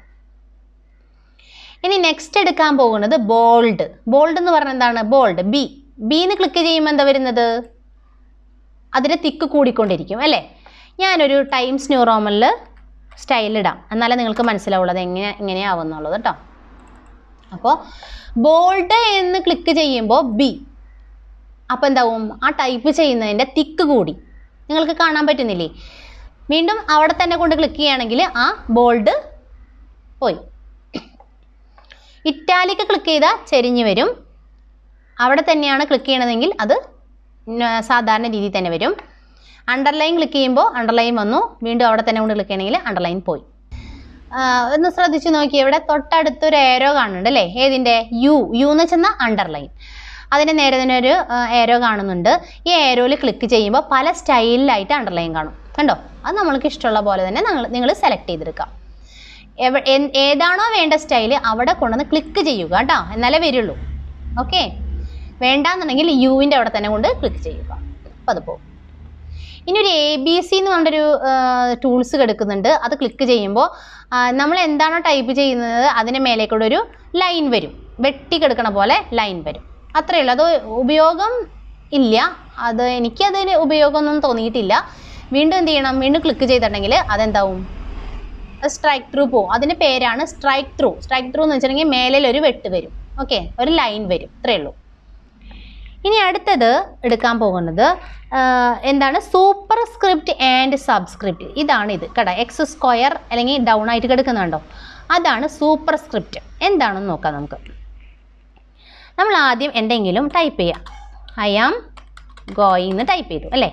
ഇനി നെക്സ്റ്റ് എടുക്കാൻ പോകുന്നത് ബോൾഡ് ബോൾഡ് എന്ന് പറഞ്ഞാൽ എന്താണ് ബോൾഡ് ബി ബിന്ന് ക്ലിക്ക് ചെയ്യുമ്പോൾ എന്താ വരുന്നത് അതിൻ്റെ തിക്ക് കൂടിക്കൊണ്ടിരിക്കും അല്ലേ ഞാനൊരു ടൈംസ് ന്യൂ റോമനിൽ സ്റ്റൈലിടാം എന്നാലേ നിങ്ങൾക്ക് മനസ്സിലാവുള്ളൂ അത് എങ്ങനെ എങ്ങനെയാവും എന്നുള്ളത് കേട്ടോ അപ്പോൾ ബോൾഡ് എന്ന് ക്ലിക്ക് ചെയ്യുമ്പോൾ ബി അപ്പോൾ എന്താവും ആ ടൈപ്പ് ചെയ്യുന്നതിൻ്റെ തിക്ക് കൂടി നിങ്ങൾക്ക് കാണാൻ പറ്റുന്നില്ലേ വീണ്ടും അവിടെ തന്നെ കൊണ്ട് ക്ലിക്ക് ചെയ്യുകയാണെങ്കിൽ ആ ബോൾഡ് പോയി ഇറ്റാലിക്ക് ക്ലിക്ക് ചെയ്താൽ ചെരിഞ്ഞ് വരും അവിടെ തന്നെയാണ് ക്ലിക്ക് ചെയ്യണതെങ്കിൽ അത് ന- സാധാരണ രീതിയിൽ തന്നെ വരും അണ്ടർലൈൻ ക്ലിക്ക് ചെയ്യുമ്പോൾ അണ്ടർലൈൻ വന്നു വീണ്ടും അവിടെ തന്നെ കൊണ്ട് ക്ലിക്ക് ചെയ്യണമെങ്കിൽ അണ്ടർലൈൻ പോയി ആ, ഒന്ന് ശ്രദ്ധിച്ച് നോക്കി ഇവിടെ തൊട്ടടുത്തൊരു ഏരോ കാണുന്നുണ്ട് അല്ലേ ഏതിൻ്റെ യു യു എന്ന് വെച്ചെന്ന അണ്ടർലൈൻ അതിൻ്റെ നേരെ തന്നെ ഒരു ഏരോ കാണുന്നുണ്ട് ഈ ഏരോയിൽ ക്ലിക്ക് ചെയ്യുമ്പോൾ പല സ്റ്റൈലിലായിട്ട് അണ്ടർലൈൻ കാണും കണ്ടോ അത് നമ്മൾക്ക് ഇഷ്ടമുള്ള പോലെ തന്നെ നിങ്ങൾ നിങ്ങൾ സെലക്ട് ചെയ്തെടുക്കാം എവ- എൻ- ഏതാണോ വേണ്ട സ്റ്റൈൽ അവിടെ കൊണ്ടുവന്ന് ക്ലിക്ക് ചെയ്യുക കേട്ടോ എന്നാലേ വരുള്ളൂ ഓക്കെ വേണ്ടാന്നുണ്ടെങ്കിൽ യുവിൻ്റെ അവിടെ തന്നെ കൊണ്ട് ക്ലിക്ക് ചെയ്യുക അപ്പോൾ അത് പോകും ഇനി ഒരു എ ബി സി എന്ന് പറഞ്ഞൊരു ടൂൾസ് കിടക്കുന്നുണ്ട് അത് ക്ലിക്ക് ചെയ്യുമ്പോൾ നമ്മൾ എന്താണോ ടൈപ്പ് ചെയ്യുന്നത് അതിന് മേലേക്കൂടെ ഒരു ലൈൻ വരും വെട്ടി കിടക്കണ പോലെ ലൈൻ വരും അത്രയേ ഉള്ളൂ അത് ഉപയോഗം ഇല്ല അത് എനിക്കതിന് ഉപയോഗമൊന്നും തോന്നിയിട്ടില്ല വീണ്ടും എന്ത് ചെയ്യണം വീണ്ടും ക്ലിക്ക് ചെയ്തിട്ടുണ്ടെങ്കിൽ അതെന്താവും സ്ട്രൈക്ക് ത്രൂ പോവും അതിൻ്റെ പേരാണ് സ്ട്രൈക്ക് ത്രൂ സ്ട്രൈക്ക് ത്രൂ എന്ന് വെച്ചിട്ടുണ്ടെങ്കിൽ മേലിൽ ഒരു വെട്ട് വരും ഓക്കെ ഒരു ലൈൻ വരും ഇത്രയേ ഉള്ളൂ ഇനി അടുത്തത് എടുക്കാൻ പോകുന്നത് ആ, എന്താണ് സൂപ്പർ സ്ക്രിപ്റ്റ് ആൻഡ് സബ്സ്ക്രിപ്റ്റ് ഇതാണ് ഇത് കേട്ടോ എക്സ് സ്ക്വയർ അല്ലെങ്കിൽ ഡൗൺ ആയിട്ട് കിടക്കുന്നുണ്ടോ അതാണ് സൂപ്പർ സ്ക്രിപ്റ്റ് എന്താണെന്ന് നോക്കാം നമുക്ക് നമ്മൾ ആദ്യം എന്തെങ്കിലും ടൈപ്പ് ചെയ്യാം ഐ ആം ഗോയിങ് എന്ന് ടൈപ്പ് ചെയ്തു അല്ലേ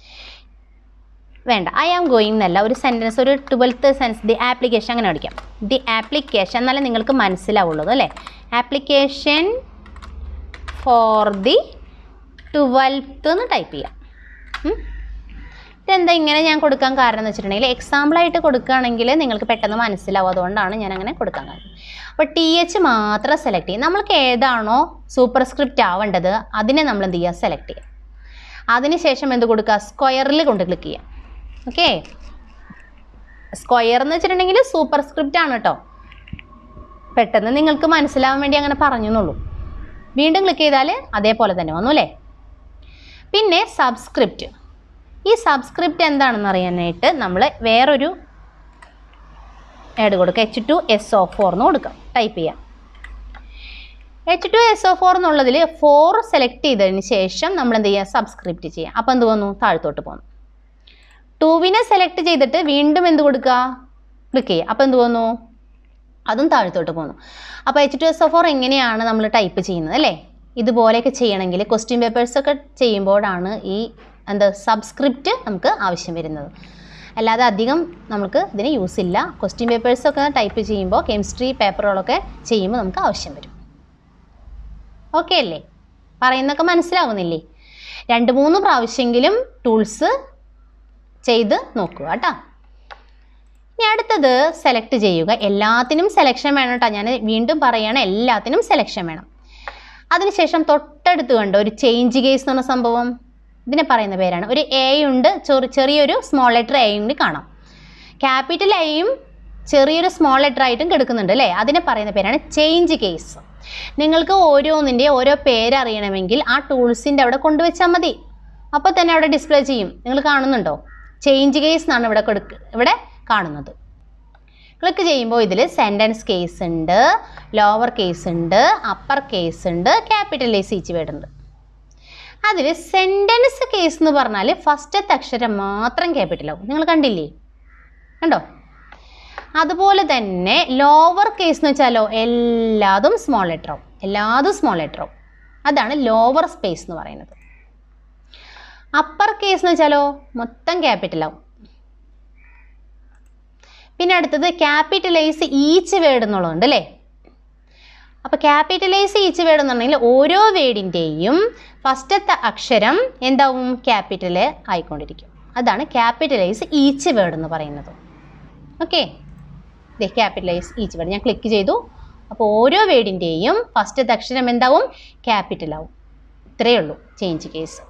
വേണ്ട ഐ ആം ഗോയിങ് എന്നല്ല ഒരു സെൻറ്റൻസ് ഒരു ട്വൽത്ത് സെൻസ് ദി ആപ്ലിക്കേഷൻ അങ്ങനെ പഠിക്കാം ദി ആപ്ലിക്കേഷൻ എന്നാലേ നിങ്ങൾക്ക് മനസ്സിലാവുള്ളൂ അല്ലേ ആപ്ലിക്കേഷൻ ഫോർ ദി ട്വൽത്ത് എന്ന് ടൈപ്പ് ചെയ്യാം ഉം. ഇതെന്താ ഇങ്ങനെ ഞാൻ കൊടുക്കാൻ കാരണം എന്ന് വെച്ചിട്ടുണ്ടെങ്കിൽ എക്സാമ്പിളായിട്ട് കൊടുക്കുകയാണെങ്കിൽ നിങ്ങൾക്ക് പെട്ടെന്ന് മനസ്സിലാവും അതുകൊണ്ടാണ് ഞാൻ അങ്ങനെ കൊടുക്കാൻ കാരണം അപ്പോൾ ടി എച്ച് മാത്രം സെലക്ട് ചെയ്യും നമ്മൾക്ക് ഏതാണോ സൂപ്പർ സ്ക്രിപ്റ്റ് ആവേണ്ടത് അതിനെ നമ്മൾ എന്ത് ചെയ്യുക സെലക്ട് ചെയ്യുക അതിനുശേഷം എന്ത് കൊടുക്കുക സ്ക്വയറിൽ കൊണ്ട് ക്ലിക്ക് ചെയ്യാം ഓക്കെ സ്ക്വയർ എന്ന് വെച്ചിട്ടുണ്ടെങ്കിൽ സൂപ്പർ സ്ക്രിപ്റ്റ് ആണ് കേട്ടോ പെട്ടെന്ന് നിങ്ങൾക്ക് മനസ്സിലാവാൻ വേണ്ടി അങ്ങനെ പറഞ്ഞു എന്നുള്ളൂ വീണ്ടും ക്ലിക്ക് ചെയ്താൽ അതേപോലെ തന്നെ വന്നു അല്ലേ പിന്നെ സബ്സ്ക്രിപ്റ്റ് ഈ സബ്സ്ക്രിപ്റ്റ് എന്താണെന്ന് അറിയാനായിട്ട് നമ്മൾ വേറൊരു ആഡ് കൊടുക്കുക H two S O four എന്ന് കൊടുക്കാം ടൈപ്പ് ചെയ്യാം H two S O four എന്നുള്ളതിൽ ഫോർ സെലക്ട് ചെയ്തതിന് ശേഷം നമ്മൾ എന്ത് ചെയ്യുക സബ്സ്ക്രിപ്റ്റ് ചെയ്യുക അപ്പോൾ എന്ത് വന്നു താഴത്തോട്ട് പോകുന്നു ടൂവിനെ സെലക്ട് ചെയ്തിട്ട് വീണ്ടും എന്ത് കൊടുക്കുക ക്ലിക്ക് ചെയ്യുക അപ്പോൾ എന്ത് വന്നു അതും താഴത്തോട്ട് പോകുന്നു അപ്പോൾ H two S O four എങ്ങനെയാണ് നമ്മൾ ടൈപ്പ് ചെയ്യുന്നത് അല്ലേ ഇതുപോലെയൊക്കെ ചെയ്യണമെങ്കിൽ ക്വസ്റ്റ്യൻ പേപ്പേഴ്സൊക്കെ ചെയ്യുമ്പോഴാണ് ഈ എന്താ സബ്സ്ക്രിപ്റ്റ് നമുക്ക് ആവശ്യം വരുന്നത് അല്ലാതെ അധികം നമുക്ക് ഇതിന് യൂസ് ഇല്ല ക്വസ്റ്റ്യൻ പേപ്പേഴ്സൊക്കെ ടൈപ്പ് ചെയ്യുമ്പോൾ കെമിസ്ട്രി പേപ്പറുകളൊക്കെ ചെയ്യുമ്പോൾ നമുക്ക് ആവശ്യം വരും ഓക്കെ അല്ലേ പറയുന്നൊക്കെ മനസ്സിലാവുന്നില്ലേ രണ്ട് മൂന്ന് പ്രാവശ്യമെങ്കിലും ടൂൾസ് ചെയ്ത് നോക്കുക കേട്ടോ ഇനി അടുത്തത് സെലക്ട് ചെയ്യുക എല്ലാത്തിനും സെലക്ഷൻ വേണം കേട്ടോ ഞാൻ വീണ്ടും പറയുകയാണ് എല്ലാത്തിനും സെലക്ഷൻ വേണം അതിനുശേഷം തൊട്ടടുത്ത് കണ്ടോ ഒരു ചേഞ്ച് കേസ് എന്ന് പറഞ്ഞ സംഭവം ഇതിനെ പറയുന്ന പേരാണ് ഒരു എ ഉണ്ട് ചെറു- ചെറിയൊരു സ്മോൾ ലെറ്റർ എയും കൂടി കാണാം ക്യാപിറ്റൽ എയും ചെറിയൊരു സ്മോൾ ലെറ്റർ ആയിട്ടും കിടക്കുന്നുണ്ട് അല്ലേ അതിനെ പറയുന്ന പേരാണ് ചേഞ്ച് കേസ് നിങ്ങൾക്ക് ഓരോന്നിൻ്റെ ഓരോ പേരറിയണമെങ്കിൽ ആ ടൂൾസിൻ്റെ അവിടെ കൊണ്ടുവച്ചാൽ മതി അപ്പോൾ തന്നെ അവിടെ ഡിസ്പ്ലേ ചെയ്യും നിങ്ങൾ കാണുന്നുണ്ടോ ചേഞ്ച് കേസ് എന്നാണ് ഇവിടെ കൊടുക്ക ഇവിടെ കാണുന്നത് ക്ലിക്ക് ചെയ്യുമ്പോൾ ഇതിൽ സെൻറ്റൻസ് കേസ് ഉണ്ട് ലോവർ കേസ് ഉണ്ട് അപ്പർ കേസ് ഉണ്ട് ക്യാപിറ്റലൈസ് ഈച്ച് വേർഡ് ഉണ്ട് അതിൽ സെൻറ്റൻസ് കേസ് എന്ന് പറഞ്ഞാൽ ഫസ്റ്റത്തെ അക്ഷരം മാത്രം ക്യാപിറ്റലാവും നിങ്ങൾ കണ്ടില്ലേ കണ്ടോ അതുപോലെ തന്നെ ലോവർ കേസ് എന്ന് വെച്ചാലോ എല്ലാതും സ്മോൾ ലെറ്റർ ആവും എല്ലാതും സ്മോൾ ലെറ്റർ ആവും അതാണ് ലോവർ സ്പേസ് എന്ന് പറയുന്നത് അപ്പർ കേസ് എന്ന് വെച്ചാലോ മൊത്തം ക്യാപിറ്റലാവും പിന്നെ അടുത്തത് ക്യാപിറ്റലൈസ് ഈച്ച് വേർഡ് എന്നുള്ളതുണ്ട് അല്ലേ അപ്പോൾ ക്യാപിറ്റലൈസ് ഈച്ച് വേർഡ് എന്ന് പറഞ്ഞാൽ ഓരോ വേർഡിൻ്റെയും ഫസ്റ്റത്തെ അക്ഷരം എന്താവും ക്യാപിറ്റൽ ആയിക്കൊണ്ടിരിക്കും അതാണ് ക്യാപിറ്റലൈസ് ഈച്ച് വേർഡ് എന്ന് പറയുന്നത് ഓക്കെ ദേ ക്യാപിറ്റലൈസ് ഈച്ച് വേർഡ് ഞാൻ ക്ലിക്ക് ചെയ്തു അപ്പോൾ ഓരോ വേർഡിൻ്റെയും ഫസ്റ്റത്തെ അക്ഷരം എന്താവും ക്യാപിറ്റൽ ആവും ഇത്രയേ ഉള്ളൂ ചേഞ്ച് കേസ്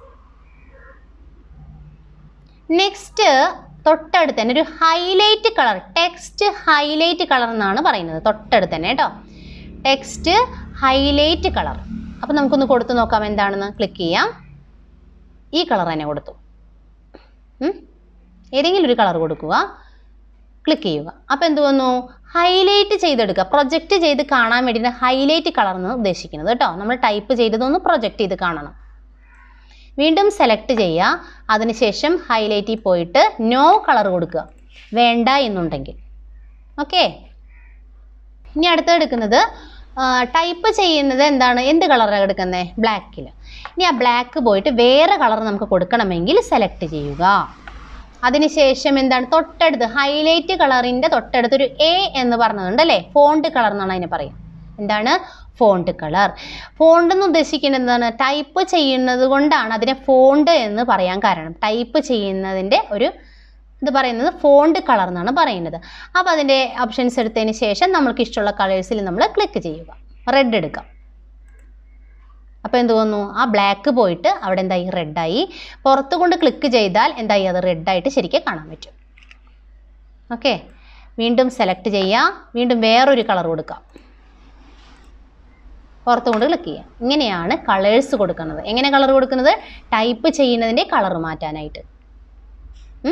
നെക്സ്റ്റ് തൊട്ടടുത്ത് തന്നെ ഒരു highlight colour text highlight colour എന്നാണ് പറയുന്നത് തൊട്ടടുത്ത് തന്നെ കേട്ടോ ടെക്സ്റ്റ് ഹൈലൈറ്റ് കളർ അപ്പോൾ നമുക്കൊന്ന് കൊടുത്തു നോക്കാം എന്താണെന്ന് ക്ലിക്ക് ചെയ്യാം ഈ കളർ തന്നെ കൊടുത്തു ഉം. ഏതെങ്കിലും ഒരു കളർ കൊടുക്കുക ക്ലിക്ക് ചെയ്യുക അപ്പോൾ എന്ത് വന്നു ഹൈലൈറ്റ് ചെയ്തെടുക്കുക പ്രൊജക്റ്റ് ചെയ്ത് കാണാൻ വേണ്ടിയിട്ട് ഹൈലൈറ്റ് കളർ എന്ന് ഉദ്ദേശിക്കുന്നത് കേട്ടോ നമ്മൾ ടൈപ്പ് ചെയ്തതൊന്ന് പ്രൊജക്റ്റ് ചെയ്ത് കാണണം വീണ്ടും സെലക്ട് ചെയ്യുക അതിനുശേഷം ഹൈലൈറ്റിൽ പോയിട്ട് നോ കളർ കൊടുക്കുക വേണ്ട എന്നുണ്ടെങ്കിൽ ഓക്കെ ഇനി അടുത്ത എടുക്കുന്നത് ടൈപ്പ് ചെയ്യുന്നത് എന്താണ് എന്ത് കളറാണ് എടുക്കുന്നത് ബ്ലാക്കിൽ ഇനി ആ ബ്ലാക്ക് പോയിട്ട് വേറെ കളർ നമുക്ക് കൊടുക്കണമെങ്കിൽ സെലക്ട് ചെയ്യുക അതിനുശേഷം എന്താണ് തൊട്ടടുത്ത് ഹൈലൈറ്റ് കളറിൻ്റെ തൊട്ടടുത്ത് ഒരു എ എന്ന് പറഞ്ഞതുണ്ട് അല്ലേ ഫോണ്ട് കളർ എന്നാണ് അതിനെ പറയുക എന്താണ് ഫോണ്ട് കളർ ഫോണ്ട് എന്ന് ഉദ്ദേശിക്കുന്നത് എന്താണ് ടൈപ്പ് ചെയ്യുന്നത് കൊണ്ടാണ് അതിനെ ഫോണ്ട് എന്ന് പറയാൻ കാരണം ടൈപ്പ് ചെയ്യുന്നതിൻ്റെ ഒരു ഇത് പറയുന്നത് ഫോണ്ട് കളർ എന്നാണ് പറയുന്നത് അപ്പോൾ അതിൻ്റെ ഓപ്ഷൻസ് എടുത്തതിന് ശേഷം നമ്മൾക്ക് ഇഷ്ടമുള്ള കളേഴ്സിൽ നമ്മൾ ക്ലിക്ക് ചെയ്യുക റെഡ് എടുക്കാം അപ്പോൾ എന്ത് തോന്നുന്നു ആ ബ്ലാക്ക് പോയിട്ട് അവിടെ എന്തായി റെഡായി പുറത്ത് കൊണ്ട് ക്ലിക്ക് ചെയ്താൽ എന്തായി അത് റെഡായിട്ട് ശരിക്കും കാണാൻ പറ്റും ഓക്കെ വീണ്ടും സെലക്ട് ചെയ്യുക വീണ്ടും വേറൊരു കളർ കൊടുക്കാം പുറത്ത് കൊണ്ട് ക്ലിക്ക് ചെയ്യുക ഇങ്ങനെയാണ് കളേഴ്സ് കൊടുക്കുന്നത് എങ്ങനെ കളർ കൊടുക്കുന്നത് ടൈപ്പ് ചെയ്യുന്നതിൻ്റെ കളർ മാറ്റാനായിട്ട് ഉം?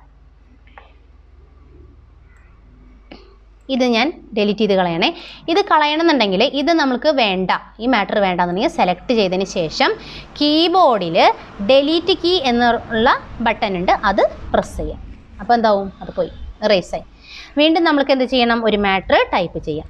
ഇത് ഞാൻ ഡിലീറ്റ് ചെയ്ത് കളയണേ ഇത് കളയണമെന്നുണ്ടെങ്കിൽ ഇത് നമുക്ക് വേണ്ട ഈ മാറ്റർ വേണ്ടാന്നുണ്ടെങ്കിൽ സെലക്ട് ചെയ്തതിന് ശേഷം കീബോർഡിൽ ഡെലീറ്റ് കീ എന്നുള്ള ബട്ടൺ ഉണ്ട് അത് പ്രസ് ചെയ്യാം അപ്പോൾ എന്താവും അത് പോയി erase ആയി വീണ്ടും നമുക്ക് എന്ത് ചെയ്യണം ഒരു മാറ്റർ ടൈപ്പ് ചെയ്യാം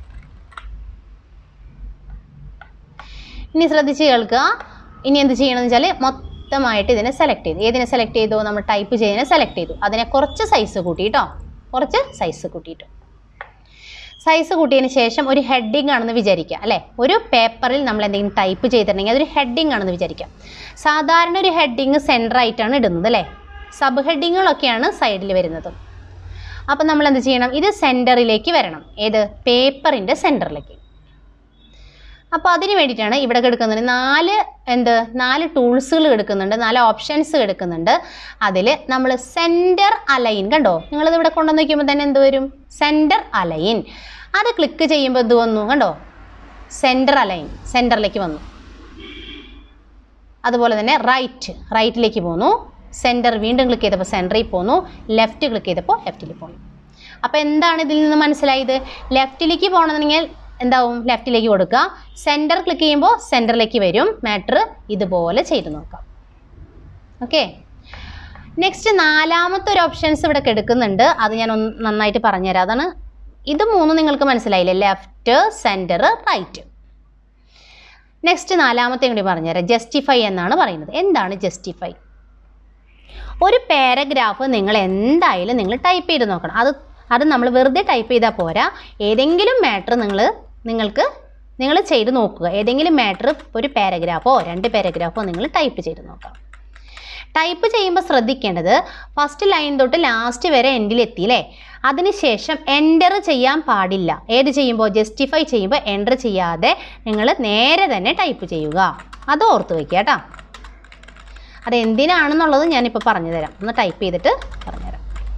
ഇനി ശ്രദ്ധിച്ച് കേൾക്കുക ഇനി എന്ത് ചെയ്യണമെന്ന് വെച്ചാൽ മൊത്തമായിട്ട് ഇതിനെ സെലക്ട് ചെയ്തു ഏതിനെ സെലക്ട് ചെയ്തു നമ്മൾ ടൈപ്പ് ചെയ്തതിനെ സെലക്ട് ചെയ്തു അതിനെ കുറച്ച് സൈസ് കൂട്ടിയിട്ടോ കുറച്ച് സൈസ് കൂട്ടിയിട്ടു സൈസ് കൂട്ടിയതിന് ശേഷം ഒരു ഹെഡിങ് ആണെന്ന് വിചാരിക്കുക അല്ലേ ഒരു പേപ്പറിൽ നമ്മൾ എന്തെങ്കിലും ടൈപ്പ് ചെയ്തിട്ടുണ്ടെങ്കിൽ അതൊരു ഹെഡിങ് ആണെന്ന് വിചാരിക്കാം സാധാരണ ഒരു ഹെഡിങ് സെൻറ്റർ ആയിട്ടാണ് ഇടുന്നത് അല്ലേ സബ് ഹെഡിങ്ങുകളൊക്കെയാണ് സൈഡിൽ വരുന്നത് അപ്പം നമ്മൾ എന്ത് ചെയ്യണം ഇത് സെൻറ്ററിലേക്ക് വരണം ഏത് പേപ്പറിൻ്റെ സെൻറ്ററിലേക്ക് അപ്പോൾ അതിന് വേണ്ടിയിട്ടാണ് ഇവിടെ എടുക്കുന്നത് നാല് എന്ത് നാല് ടൂൾസുകൾ എടുക്കുന്നുണ്ട് നാല് ഓപ്ഷൻസ് എടുക്കുന്നുണ്ട് അതിൽ നമ്മൾ സെൻറ്റർ അലൈൻ കണ്ടോ നിങ്ങളിത് ഇവിടെ കൊണ്ടുവന്ന് വയ്ക്കുമ്പോൾ തന്നെ എന്ത് വരും സെൻറ്റർ അലൈൻ അത് ക്ലിക്ക് ചെയ്യുമ്പോൾ എന്ത് വന്നു കണ്ടോ സെൻറ്റർ അലൈൻ സെൻറ്ററിലേക്ക് വന്നു അതുപോലെ തന്നെ റൈറ്റ് റൈറ്റിലേക്ക് പോന്നു സെൻറ്റർ വീണ്ടും ക്ലിക്ക് ചെയ്തപ്പോൾ സെൻറ്ററിൽ പോന്നു ലെഫ്റ്റ് ക്ലിക്ക് ചെയ്തപ്പോൾ ലെഫ്റ്റിൽ പോന്നു അപ്പോൾ എന്താണ് ഇതിൽ നിന്ന് മനസ്സിലായത് ലെഫ്റ്റിലേക്ക് പോകണമെന്നുണ്ടെങ്കിൽ എന്താവും ലെഫ്റ്റിലേക്ക് കൊടുക്കുക സെൻറ്റർ ക്ലിക്ക് ചെയ്യുമ്പോൾ സെൻറ്ററിലേക്ക് വരും മാറ്റർ ഇതുപോലെ ചെയ്ത് നോക്കാം ഓക്കെ നെക്സ്റ്റ് നാലാമത്തെ ഒരു ഓപ്ഷൻസ് ഇവിടെ എടുക്കുന്നുണ്ട് അത് ഞാൻ ഒന്ന് നന്നായിട്ട് പറഞ്ഞുതരാം അതാണ് ഇത് മൂന്നും നിങ്ങൾക്ക് മനസ്സിലായില്ലേ ലെഫ്റ്റ് സെൻറ്റർ റൈറ്റ് നെക്സ്റ്റ് നാലാമത്തെ കൂടി പറഞ്ഞുതരാം ജസ്റ്റിഫൈ എന്നാണ് പറയുന്നത് എന്താണ് ജസ്റ്റിഫൈ ഒരു പാരഗ്രാഫ് നിങ്ങൾ എന്തായാലും നിങ്ങൾ ടൈപ്പ് ചെയ്ത് നോക്കണം അത് അത് നമ്മൾ വെറുതെ ടൈപ്പ് ചെയ്താൽ പോരാ ഏതെങ്കിലും മാറ്റർ നിങ്ങൾ നിങ്ങൾക്ക് നിങ്ങൾ ചെയ്ത് നോക്കുക ഏതെങ്കിലും മാറ്റർ ഒരു പാരഗ്രാഫോ രണ്ട് പാരഗ്രാഫോ നിങ്ങൾ ടൈപ്പ് ചെയ്ത് നോക്കാം ടൈപ്പ് ചെയ്യുമ്പോൾ ശ്രദ്ധിക്കേണ്ടത് ഫസ്റ്റ് ലൈൻ തൊട്ട് ലാസ്റ്റ് വരെ എൻഡിൽ എത്തിയില്ലേ അതിനുശേഷം എൻ്റർ ചെയ്യാൻ പാടില്ല ഏത് ചെയ്യുമ്പോൾ ജസ്റ്റിഫൈ ചെയ്യുമ്പോൾ എൻ്റർ ചെയ്യാതെ നിങ്ങൾ നേരെ തന്നെ ടൈപ്പ് ചെയ്യുക അത് ഓർത്ത് വയ്ക്കുക കേട്ടോ അത് എന്തിനാണെന്നുള്ളത് ഞാനിപ്പോൾ പറഞ്ഞു തരാം ഒന്ന് ടൈപ്പ് ചെയ്തിട്ട് പറഞ്ഞുതരാം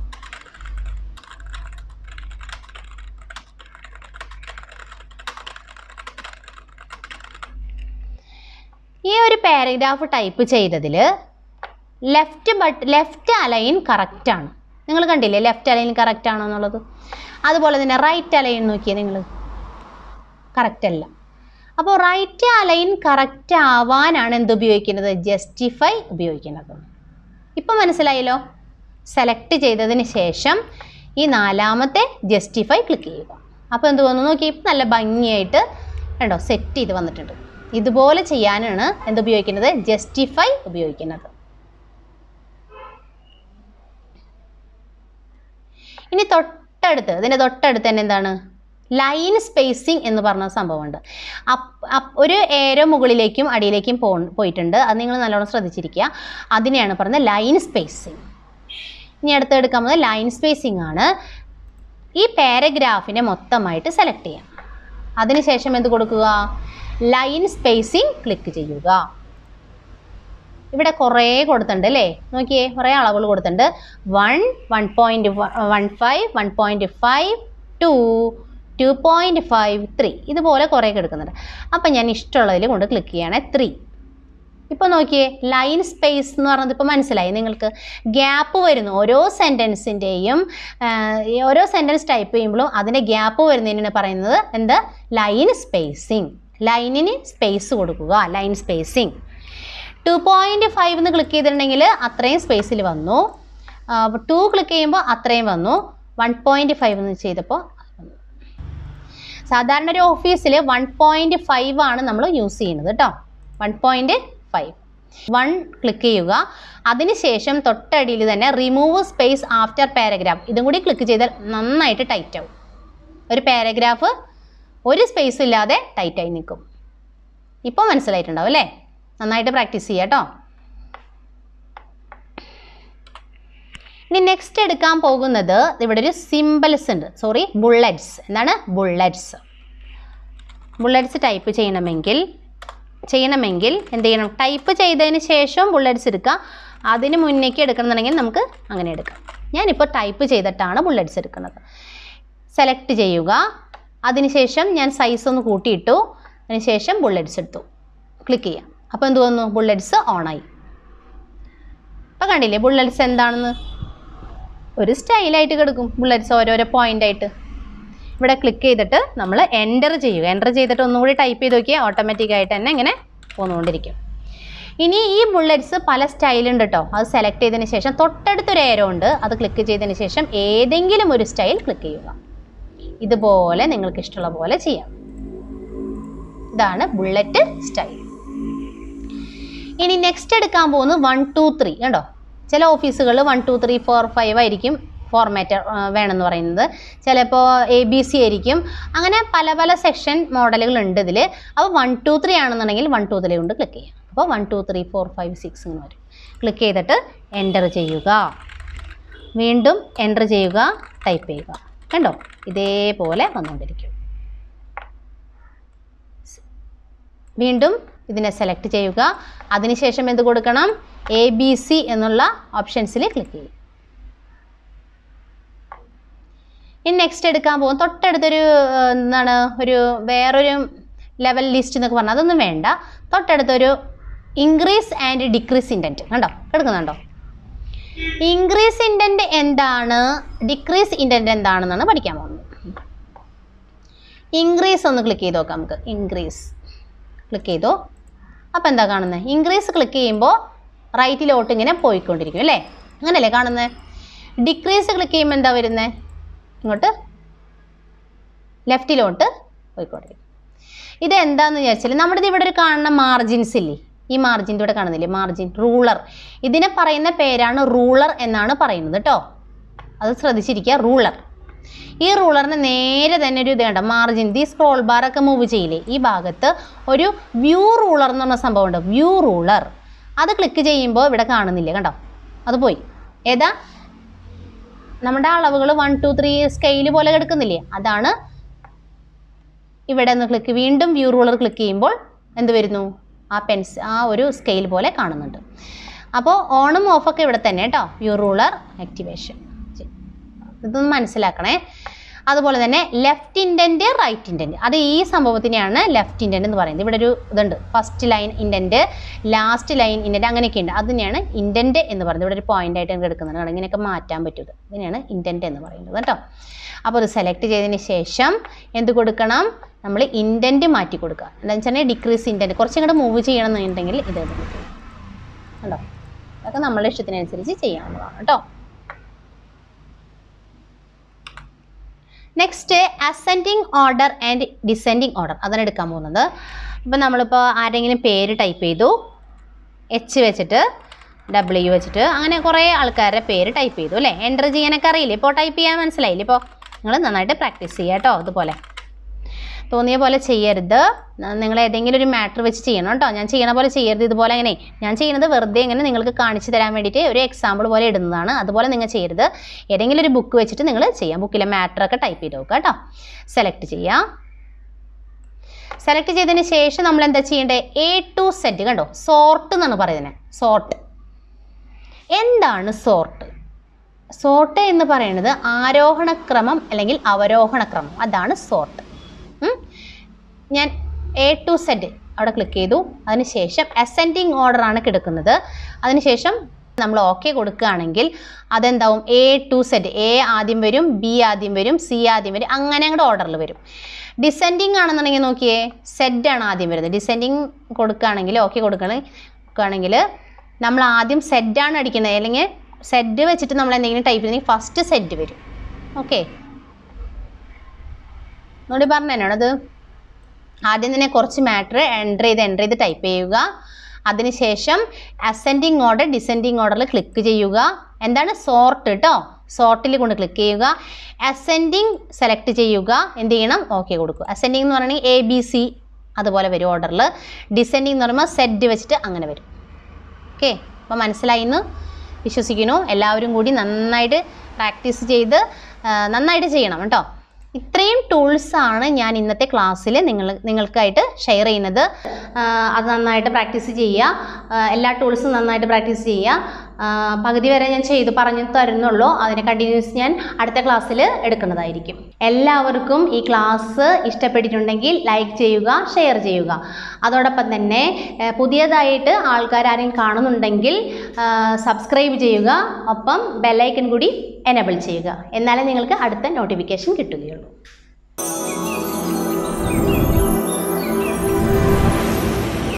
ഈ ഒരു പാരഗ്രാഫ് ടൈപ്പ് ചെയ്തതിൽ ലെഫ്റ്റ് ബട്ട് ലെഫ്റ്റ് അലൈൻ കറക്റ്റാണ് നിങ്ങൾ കണ്ടില്ലേ ലെഫ്റ്റ് അലൈൻ കറക്റ്റ് ആണോ എന്നുള്ളത് അതുപോലെ തന്നെ റൈറ്റ് അലൈൻ നോക്കിയേ നിങ്ങൾ കറക്റ്റ് അല്ല അപ്പോൾ റൈറ്റ് അലൈൻ കറക്റ്റ് ആവാനാണ് എന്ത് ഉപയോഗിക്കുന്നത് ജസ്റ്റിഫൈ ഉപയോഗിക്കുന്നത് ഇപ്പം മനസ്സിലായല്ലോ സെലക്ട് ചെയ്തതിന് ശേഷം ഈ നാലാമത്തെ ജസ്റ്റിഫൈ ക്ലിക്ക് ചെയ്യുക അപ്പോൾ എന്ത് വന്നു നോക്കി ഇപ്പം നല്ല ഭംഗിയായിട്ട് കണ്ടോ സെറ്റ് ചെയ്ത് വന്നിട്ടുണ്ട് ഇതുപോലെ ചെയ്യാനാണ് എന്ത് ഉപയോഗിക്കുന്നത് ജസ്റ്റിഫൈ ഉപയോഗിക്കുന്നത് ഇനി തൊട്ടടുത്ത് ഇതിൻ്റെ തൊട്ടടുത്ത് തന്നെ എന്താണ് ലൈൻ സ്പേസിംഗ് എന്ന് പറഞ്ഞ സംഭവമുണ്ട് അപ്പ് അപ്പ് ഒരു ഏരോ മുകളിലേക്കും അടിയിലേക്കും പോ പോയിട്ടുണ്ട് അത് നിങ്ങൾ നല്ലോണം ശ്രദ്ധിച്ചിരിക്കുക അതിനെയാണ് പറയുന്നത് ലൈൻ സ്പേസിംഗ് ഇനി അടുത്ത് എടുക്കാൻ പോകുന്നത് ലൈൻ സ്പേസിംഗ് ആണ് ഈ പാരഗ്രാഫിനെ മൊത്തമായിട്ട് സെലക്ട് ചെയ്യാം അതിനുശേഷം എന്ത് കൊടുക്കുക ലൈൻ സ്പേസിംഗ് ക്ലിക്ക് ചെയ്യുക ഇവിടെ കുറേ കൊടുത്തിട്ടുണ്ട് അല്ലേ നോക്കിയേ കുറേ അളവുകൾ കൊടുത്തിട്ടുണ്ട് one one point one five one point five two two point five three ഇതുപോലെ കുറേ എടുക്കുന്നുണ്ട് അപ്പം ഞാൻ ഇഷ്ടമുള്ളതിൽ കൊണ്ട് ക്ലിക്ക് ചെയ്യണേ ത്രീ ഇപ്പോൾ നോക്കിയേ ലൈൻ സ്പേസ് എന്ന് പറഞ്ഞത് ഇപ്പോൾ മനസ്സിലായി നിങ്ങൾക്ക് ഗ്യാപ്പ് വരുന്നു ഓരോ സെൻറ്റൻസിൻ്റെയും ഓരോ സെൻറ്റൻസ് ടൈപ്പ് ചെയ്യുമ്പോഴും അതിൻ്റെ ഗ്യാപ്പ് വരുന്നതിനാണ് പറയുന്നത് എന്താ ലൈൻ സ്പേസിങ് ലൈനിന് സ്പേസ് കൊടുക്കുക line spacing two point five എന്ന് ക്ലിക്ക് ചെയ്തിട്ടുണ്ടെങ്കിൽ അത്രയും സ്പേസിൽ വന്നു ടു ക്ലിക്ക് ചെയ്യുമ്പോൾ അത്രയും വന്നു വൺ പോയിൻറ്റ് ഫൈവ് എന്ന് ചെയ്തപ്പോൾ വന്നു. സാധാരണ ഒരു ഓഫീസിൽ വൺ പോയിൻറ്റ് ഫൈവ് ആണ് നമ്മൾ യൂസ് ചെയ്യുന്നത് കേട്ടോ one point five one click ചെയ്യുക അതിനുശേഷം തൊട്ടടിയിൽ തന്നെ റിമൂവ് സ്പേസ് ആഫ്റ്റർ പാരഗ്രാഫ് ഇതും കൂടി ക്ലിക്ക് ചെയ്താൽ നന്നായിട്ട് ടൈറ്റ് ആവും ഒരു പാരഗ്രാഫ് ഒരു സ്പേസ് ഇല്ലാതെ ടൈറ്റായി നിൽക്കും ഇപ്പോൾ മനസ്സിലായിട്ടുണ്ടാവും അല്ലേ നന്നായിട്ട് പ്രാക്ടീസ് ചെയ്യുക കേട്ടോ ഇനി നെക്സ്റ്റ് എടുക്കാൻ പോകുന്നത് ഇവിടെ ഒരു സിമ്പിൾസ് ഉണ്ട് സോറി ബുള്ളറ്റ്സ് എന്താണ് ബുള്ളറ്റ്സ് ബുള്ളറ്റ്സ് ടൈപ്പ് ചെയ്യണമെങ്കിൽ ചെയ്യണമെങ്കിൽ എന്ത് ചെയ്യണം ടൈപ്പ് ചെയ്തതിന് ശേഷം ബുള്ളറ്റ്സ് എടുക്കുക അതിന് മുന്നേക്ക് എടുക്കണമെന്നുണ്ടെങ്കിൽ നമുക്ക് അങ്ങനെ എടുക്കാം ഞാനിപ്പോൾ ടൈപ്പ് ചെയ്തിട്ടാണ് ബുള്ളറ്റ്സ് എടുക്കുന്നത് സെലക്ട് ചെയ്യുക അതിനുശേഷം ഞാൻ സൈസ് ഒന്ന് കൂട്ടിയിട്ടു അതിനുശേഷം ബുള്ളറ്റ്സ് എടുത്തു ക്ലിക്ക് ചെയ്യാം അപ്പോൾ എന്ത് വന്നു ബുള്ളറ്റ്സ് ഓണായി അപ്പോൾ കണ്ടില്ലേ ബുള്ളറ്റ്സ് എന്താണെന്ന് ഒരു സ്റ്റൈലായിട്ട് കിടക്കും ബുള്ളറ്റ്സ് ഓരോരോ point ആയിട്ട് ഇവിടെ ക്ലിക്ക് ചെയ്തിട്ട് നമ്മൾ എൻ്റർ ചെയ്യുക എൻ്റർ ചെയ്തിട്ട് ഒന്നുകൂടി ടൈപ്പ് ചെയ്ത് നോക്കിയാൽ ഓട്ടോമാറ്റിക്കായിട്ട് തന്നെ ഇങ്ങനെ പോന്നുകൊണ്ടിരിക്കും ഇനി ഈ ബുള്ളറ്റ്സ് പല സ്റ്റൈലുണ്ട് കേട്ടോ അത് സെലക്ട് ചെയ്തതിന് ശേഷം തൊട്ടടുത്തൊരു ഏരോ ഉണ്ട് അത് ക്ലിക്ക് ചെയ്തതിന് ശേഷം ഏതെങ്കിലും ഒരു സ്റ്റൈൽ ക്ലിക്ക് ചെയ്യുക ഇതുപോലെ നിങ്ങൾക്ക് ഇഷ്ടമുള്ള പോലെ ചെയ്യാം ഇതാണ് ബുള്ളറ്റ് സ്റ്റൈൽ ഇനി നെക്സ്റ്റ് എടുക്കാൻ പോകുന്നത് വൺ ടു ത്രീ കണ്ടോ ചില ഓഫീസുകളിൽ one two three four five ആയിരിക്കും ഫോർമാറ്റ് വേണമെന്ന് പറയുന്നത് ചിലപ്പോൾ എ ബി സി ആയിരിക്കും അങ്ങനെ പല പല സെക്ഷൻ മോഡലുകൾ ഉണ്ട് ഇതിൽ അപ്പോൾ വൺ ടു ത്രീ ആണെന്നുണ്ടെങ്കിൽ വൺ ടു ത്രീ കൊണ്ട് ക്ലിക്ക് ചെയ്യാം അപ്പോൾ one two three four five six ഇങ്ങനെ വരും ക്ലിക്ക് ചെയ്തിട്ട് എൻ്റർ ചെയ്യുക വീണ്ടും എൻ്റർ ചെയ്യുക ടൈപ്പ് ചെയ്യുക കണ്ടോ ഇതേപോലെ വന്നുകൊണ്ടിരിക്കും വീണ്ടും ഇതിനെ സെലക്ട് ചെയ്യുക അതിനുശേഷം എന്ത് കൊടുക്കണം എ ബി സി എന്നുള്ള ഓപ്ഷൻസിൽ ക്ലിക്ക് ചെയ്യും ഇനി നെക്സ്റ്റ് എടുക്കാൻ പോകും തൊട്ടടുത്തൊരു ആ, എന്താണ് ഒരു വേറൊരു ലെവൽ ലിസ്റ്റ് എന്നൊക്കെ പറഞ്ഞാൽ അതൊന്നും വേണ്ട തൊട്ടടുത്തൊരു ഇൻക്രീസ് ആൻഡ് ഡിക്രീസ് ഇൻറ്റൻറ്റ് കണ്ടോ എടുക്കുന്നുണ്ടോ ഇൻക്രീസ് ഇൻറ്റൻറ്റ് എന്താണ് ഡിക്രീസ് ഇൻറ്റൻറ്റ് എന്താണെന്നാണ് പഠിക്കാൻ പോകുന്നത് ഇൻക്രീസ് ഒന്ന് ക്ലിക്ക് ചെയ്ത് നോക്കാം നമുക്ക് ഇൻക്രീസ് ക്ലിക്ക് ചെയ്തോ അപ്പോൾ എന്താ കാണുന്നത് ഇൻക്രീസ് ക്ലിക്ക് ചെയ്യുമ്പോൾ റൈറ്റിലോട്ട് ഇങ്ങനെ പോയിക്കൊണ്ടിരിക്കും അല്ലേ അങ്ങനെയല്ലേ കാണുന്നത് ഡിക്രീസ് ക്ലിക്ക് ചെയ്യുമ്പോൾ എന്താ വരുന്നത് ഇങ്ങോട്ട് ലെഫ്റ്റിലോട്ട് പോയിക്കൊണ്ടിരിക്കും ഇത് എന്താന്ന് വിചാരിച്ചാൽ നമ്മുടെ ഇവിടെ ഒരു കാണുന്ന മാർജിൻസ് ഇല്ലേ ഈ മാർജിൻ്റെ ഇവിടെ കാണുന്നില്ലേ മാർജിൻ റൂളർ ഇതിനെ പറയുന്ന പേരാണ് റൂളർ എന്നാണ് പറയുന്നത് കേട്ടോ അത് ശ്രദ്ധിച്ചിരിക്കുക റൂളർ ഈ റൂളറിന് നേരെ തന്നെ ഒരു ഇത് കണ്ട മാർജിൻ ഈ സ്ക്രോൾ ബാറൊക്കെ മൂവ് ചെയ്യില്ലേ ഈ ഭാഗത്ത് ഒരു വ്യൂ റൂളർ എന്ന് പറഞ്ഞ സംഭവമുണ്ട് വ്യൂ റൂളർ അത് ക്ലിക്ക് ചെയ്യുമ്പോൾ ഇവിടെ കാണുന്നില്ലേ കണ്ടോ അത് പോയി ഏതാ നമ്മുടെ അളവുകൾ വൺ ടു ത്രീ സ്കെയിൽ പോലെ കിടക്കുന്നില്ലേ അതാണ് ഇവിടെ നിന്ന് ക്ലിക്ക് വീണ്ടും വ്യൂ റൂളർ ക്ലിക്ക് ചെയ്യുമ്പോൾ എന്ത് വരുന്നു ആ പെൻസ് ആ ഒരു സ്കെയിൽ പോലെ കാണുന്നുണ്ട് അപ്പോൾ ഓണും ഓഫൊക്കെ ഇവിടെ തന്നെ കേട്ടോ വ്യൂ റൂളർ ആക്ടിവേഷൻ ഇതൊന്ന് മനസ്സിലാക്കണേ അതുപോലെ തന്നെ ലെഫ്റ്റ് ഇൻഡൻറ്റ് റൈറ്റ് ഇൻഡൻറ്റ് അത് ഈ സംഭവത്തിനെയാണ് ലെഫ്റ്റ് ഇൻഡൻറ്റ് എന്ന് പറയുന്നത് ഇവിടെ ഒരു ഇതുണ്ട് first line indent last line indent അങ്ങനെയൊക്കെ ഉണ്ട് അതിനെയാണ് ഇൻഡൻറ്റ് എന്ന് പറയുന്നത് ഇവിടെ ഒരു പോയിന്റ് ആയിട്ട് നമുക്ക് എടുക്കുന്നുണ്ട് കാരണം ഇങ്ങനെയൊക്കെ മാറ്റാൻ പറ്റും ഇത് ഇതിനെയാണ് ഇൻഡൻറ്റ് എന്ന് പറയുന്നത് കേട്ടോ അപ്പോൾ അത് സെലക്ട് ചെയ്തതിന് ശേഷം എന്ത് കൊടുക്കണം നമ്മൾ ഇൻഡൻറ്റ് മാറ്റി കൊടുക്കുക എന്താണെന്ന് വെച്ചിട്ടുണ്ടെങ്കിൽ ഡിക്രീസ് ഇൻഡൻറ്റ് കുറച്ചും കൂടെ മൂവ് ചെയ്യണം എന്നുണ്ടെങ്കിൽ ഇത് കൊടുക്കുക കണ്ടോ അതൊക്കെ നമ്മളുടെ ഇഷ്ടത്തിനനുസരിച്ച് ചെയ്യാവുന്നതാണ് കേട്ടോ next ascending order and descending order അതാണ് എടുക്കാൻ പോകുന്നത് ഇപ്പം നമ്മളിപ്പോൾ ആരെങ്കിലും പേര് ടൈപ്പ് ചെയ്തു എച്ച് വെച്ചിട്ട് ഡബ്ല്യു വെച്ചിട്ട് അങ്ങനെ കുറേ ആൾക്കാരുടെ പേര് ടൈപ്പ് ചെയ്തു അല്ലേ എൻ്റർ ചെയ്യാനൊക്കെ അറിയില്ലേ ഇപ്പോൾ ടൈപ്പ് ചെയ്യാൻ മനസ്സിലായില്ലേ ഇപ്പോൾ നിങ്ങൾ നന്നായിട്ട് പ്രാക്ടീസ് ചെയ്യുക കേട്ടോ അതുപോലെ തോന്നിയ പോലെ ചെയ്യരുത് നിങ്ങൾ ഏതെങ്കിലും ഒരു മാറ്റർ വെച്ച് ചെയ്യണം കേട്ടോ ഞാൻ ചെയ്യണ പോലെ ചെയ്യരുത് ഇതുപോലെ അങ്ങനെ ഞാൻ ചെയ്യുന്നത് വെറുതെ ഇങ്ങനെ നിങ്ങൾക്ക് കാണിച്ചു തരാൻ വേണ്ടിയിട്ട് ഒരു എക്സാമ്പിൾ പോലെ ഇടുന്നതാണ് അതുപോലെ നിങ്ങൾ ചെയ്യരുത് ഏതെങ്കിലും ഒരു ബുക്ക് വെച്ചിട്ട് നിങ്ങൾ ചെയ്യാം ബുക്കിലെ മാറ്ററൊക്കെ ടൈപ്പ് ചെയ്ത് നോക്കുക കേട്ടോ സെലക്ട് ചെയ്യാം സെലക്ട് ചെയ്തതിന് ശേഷം നമ്മൾ എന്താ ചെയ്യേണ്ടത് എ ടു സെറ്റ് കണ്ടോ സോർട്ട് എന്നാണ് പറയുന്നത് സോർട്ട് എന്താണ് സോർട്ട് സോർട്ട് എന്ന് പറയുന്നത് ആരോഹണക്രമം അല്ലെങ്കിൽ അവരോഹണക്രമം അതാണ് സോർട്ട് ഞാൻ എ ടു സെറ്റ് അവിടെ ക്ലിക്ക് ചെയ്തു അതിനുശേഷം അസെൻഡിങ് ഓർഡർ ആണ് കിടക്കുന്നത് അതിനുശേഷം നമ്മൾ ഓക്കെ കൊടുക്കുകയാണെങ്കിൽ അതെന്താവും എ ടു സെറ്റ് എ ആദ്യം വരും ബി ആദ്യം വരും സി ആദ്യം വരും അങ്ങനെ അങ്ങോട്ട് ഓർഡറിൽ വരും ഡിസെൻഡിങ് ആണെന്നുണ്ടെങ്കിൽ നോക്കിയേ സെറ്റ് ആണ് ആദ്യം വരുന്നത് ഡിസെൻഡിങ് കൊടുക്കുകയാണെങ്കിൽ ഓക്കെ കൊടുക്കുകയാണെങ്കിൽ നമ്മൾ ആദ്യം സെറ്റാണ് അടിക്കുന്നത് അല്ലെങ്കിൽ സെറ്റ് വെച്ചിട്ട് നമ്മൾ എന്തെങ്കിലും ടൈപ്പ് ചെയ്തെങ്കിൽ ഫസ്റ്റ് സെറ്റ് വരും ഓക്കെ ഒന്നുകൂടി പറഞ്ഞു തന്നെയാണത് ആദ്യം തന്നെ കുറച്ച് മാറ്റർ എൻ്റർ ചെയ്ത് എൻ്റർ ചെയ്ത് ടൈപ്പ് ചെയ്യുക അതിനുശേഷം അസെൻഡിങ് ഓർഡർ ഡിസെൻഡിങ് ഓർഡറിൽ ക്ലിക്ക് ചെയ്യുക എന്താണ് സോർട്ട് കേട്ടോ സോർട്ടിൽ കൊണ്ട് ക്ലിക്ക് ചെയ്യുക അസെൻഡിങ് സെലക്ട് ചെയ്യുക എന്ത് ചെയ്യണം ഓക്കെ കൊടുക്കുക അസെൻഡിങ് എന്ന് പറയുകയാണെങ്കിൽ എ ബി സി അതുപോലെ വരും ഓർഡറിൽ ഡിസെൻഡിങ് എന്ന് പറയുമ്പോൾ സെറ്റ് വെച്ചിട്ട് അങ്ങനെ വരും ഓക്കെ അപ്പോൾ മനസ്സിലായി എന്ന് വിശ്വസിക്കുന്നു എല്ലാവരും കൂടി നന്നായിട്ട് പ്രാക്ടീസ് ചെയ്ത് ആ, നന്നായിട്ട് ചെയ്യണം കേട്ടോ ഇത്രയും ടൂൾസാണ് ഞാൻ ഇന്നത്തെ ക്ലാസ്സിൽ നിങ്ങൾ നിങ്ങൾക്കായിട്ട് ഷെയർ ചെയ്യുന്നത് ആ, അത് നന്നായിട്ട് പ്രാക്ടീസ് ചെയ്യുക ആ, എല്ലാ ടൂൾസും നന്നായിട്ട് പ്രാക്ടീസ് ചെയ്യുക ആ, പകുതി വരെ ഞാൻ ചെയ്ത് പറഞ്ഞു തരുന്നുള്ളൂ അതിന് കണ്ടിന്യൂസ് ഞാൻ അടുത്ത ക്ലാസ്സിൽ എടുക്കുന്നതായിരിക്കും എല്ലാവർക്കും ഈ ക്ലാസ് ഇഷ്ടപ്പെട്ടിട്ടുണ്ടെങ്കിൽ ലൈക്ക് ചെയ്യുക ഷെയർ ചെയ്യുക അതോടൊപ്പം തന്നെ ഏ, പുതിയതായിട്ട് ആൾക്കാർ ആരെങ്കിലും കാണുന്നുണ്ടെങ്കിൽ സബ്സ്ക്രൈബ് ചെയ്യുക ഒപ്പം ബെല്ലൈക്കൺ കൂടി എനേബിൾ ചെയ്യുക എന്നാലേ നിങ്ങൾക്ക് അടുത്ത നോട്ടിഫിക്കേഷൻ കിട്ടുകയുള്ളൂ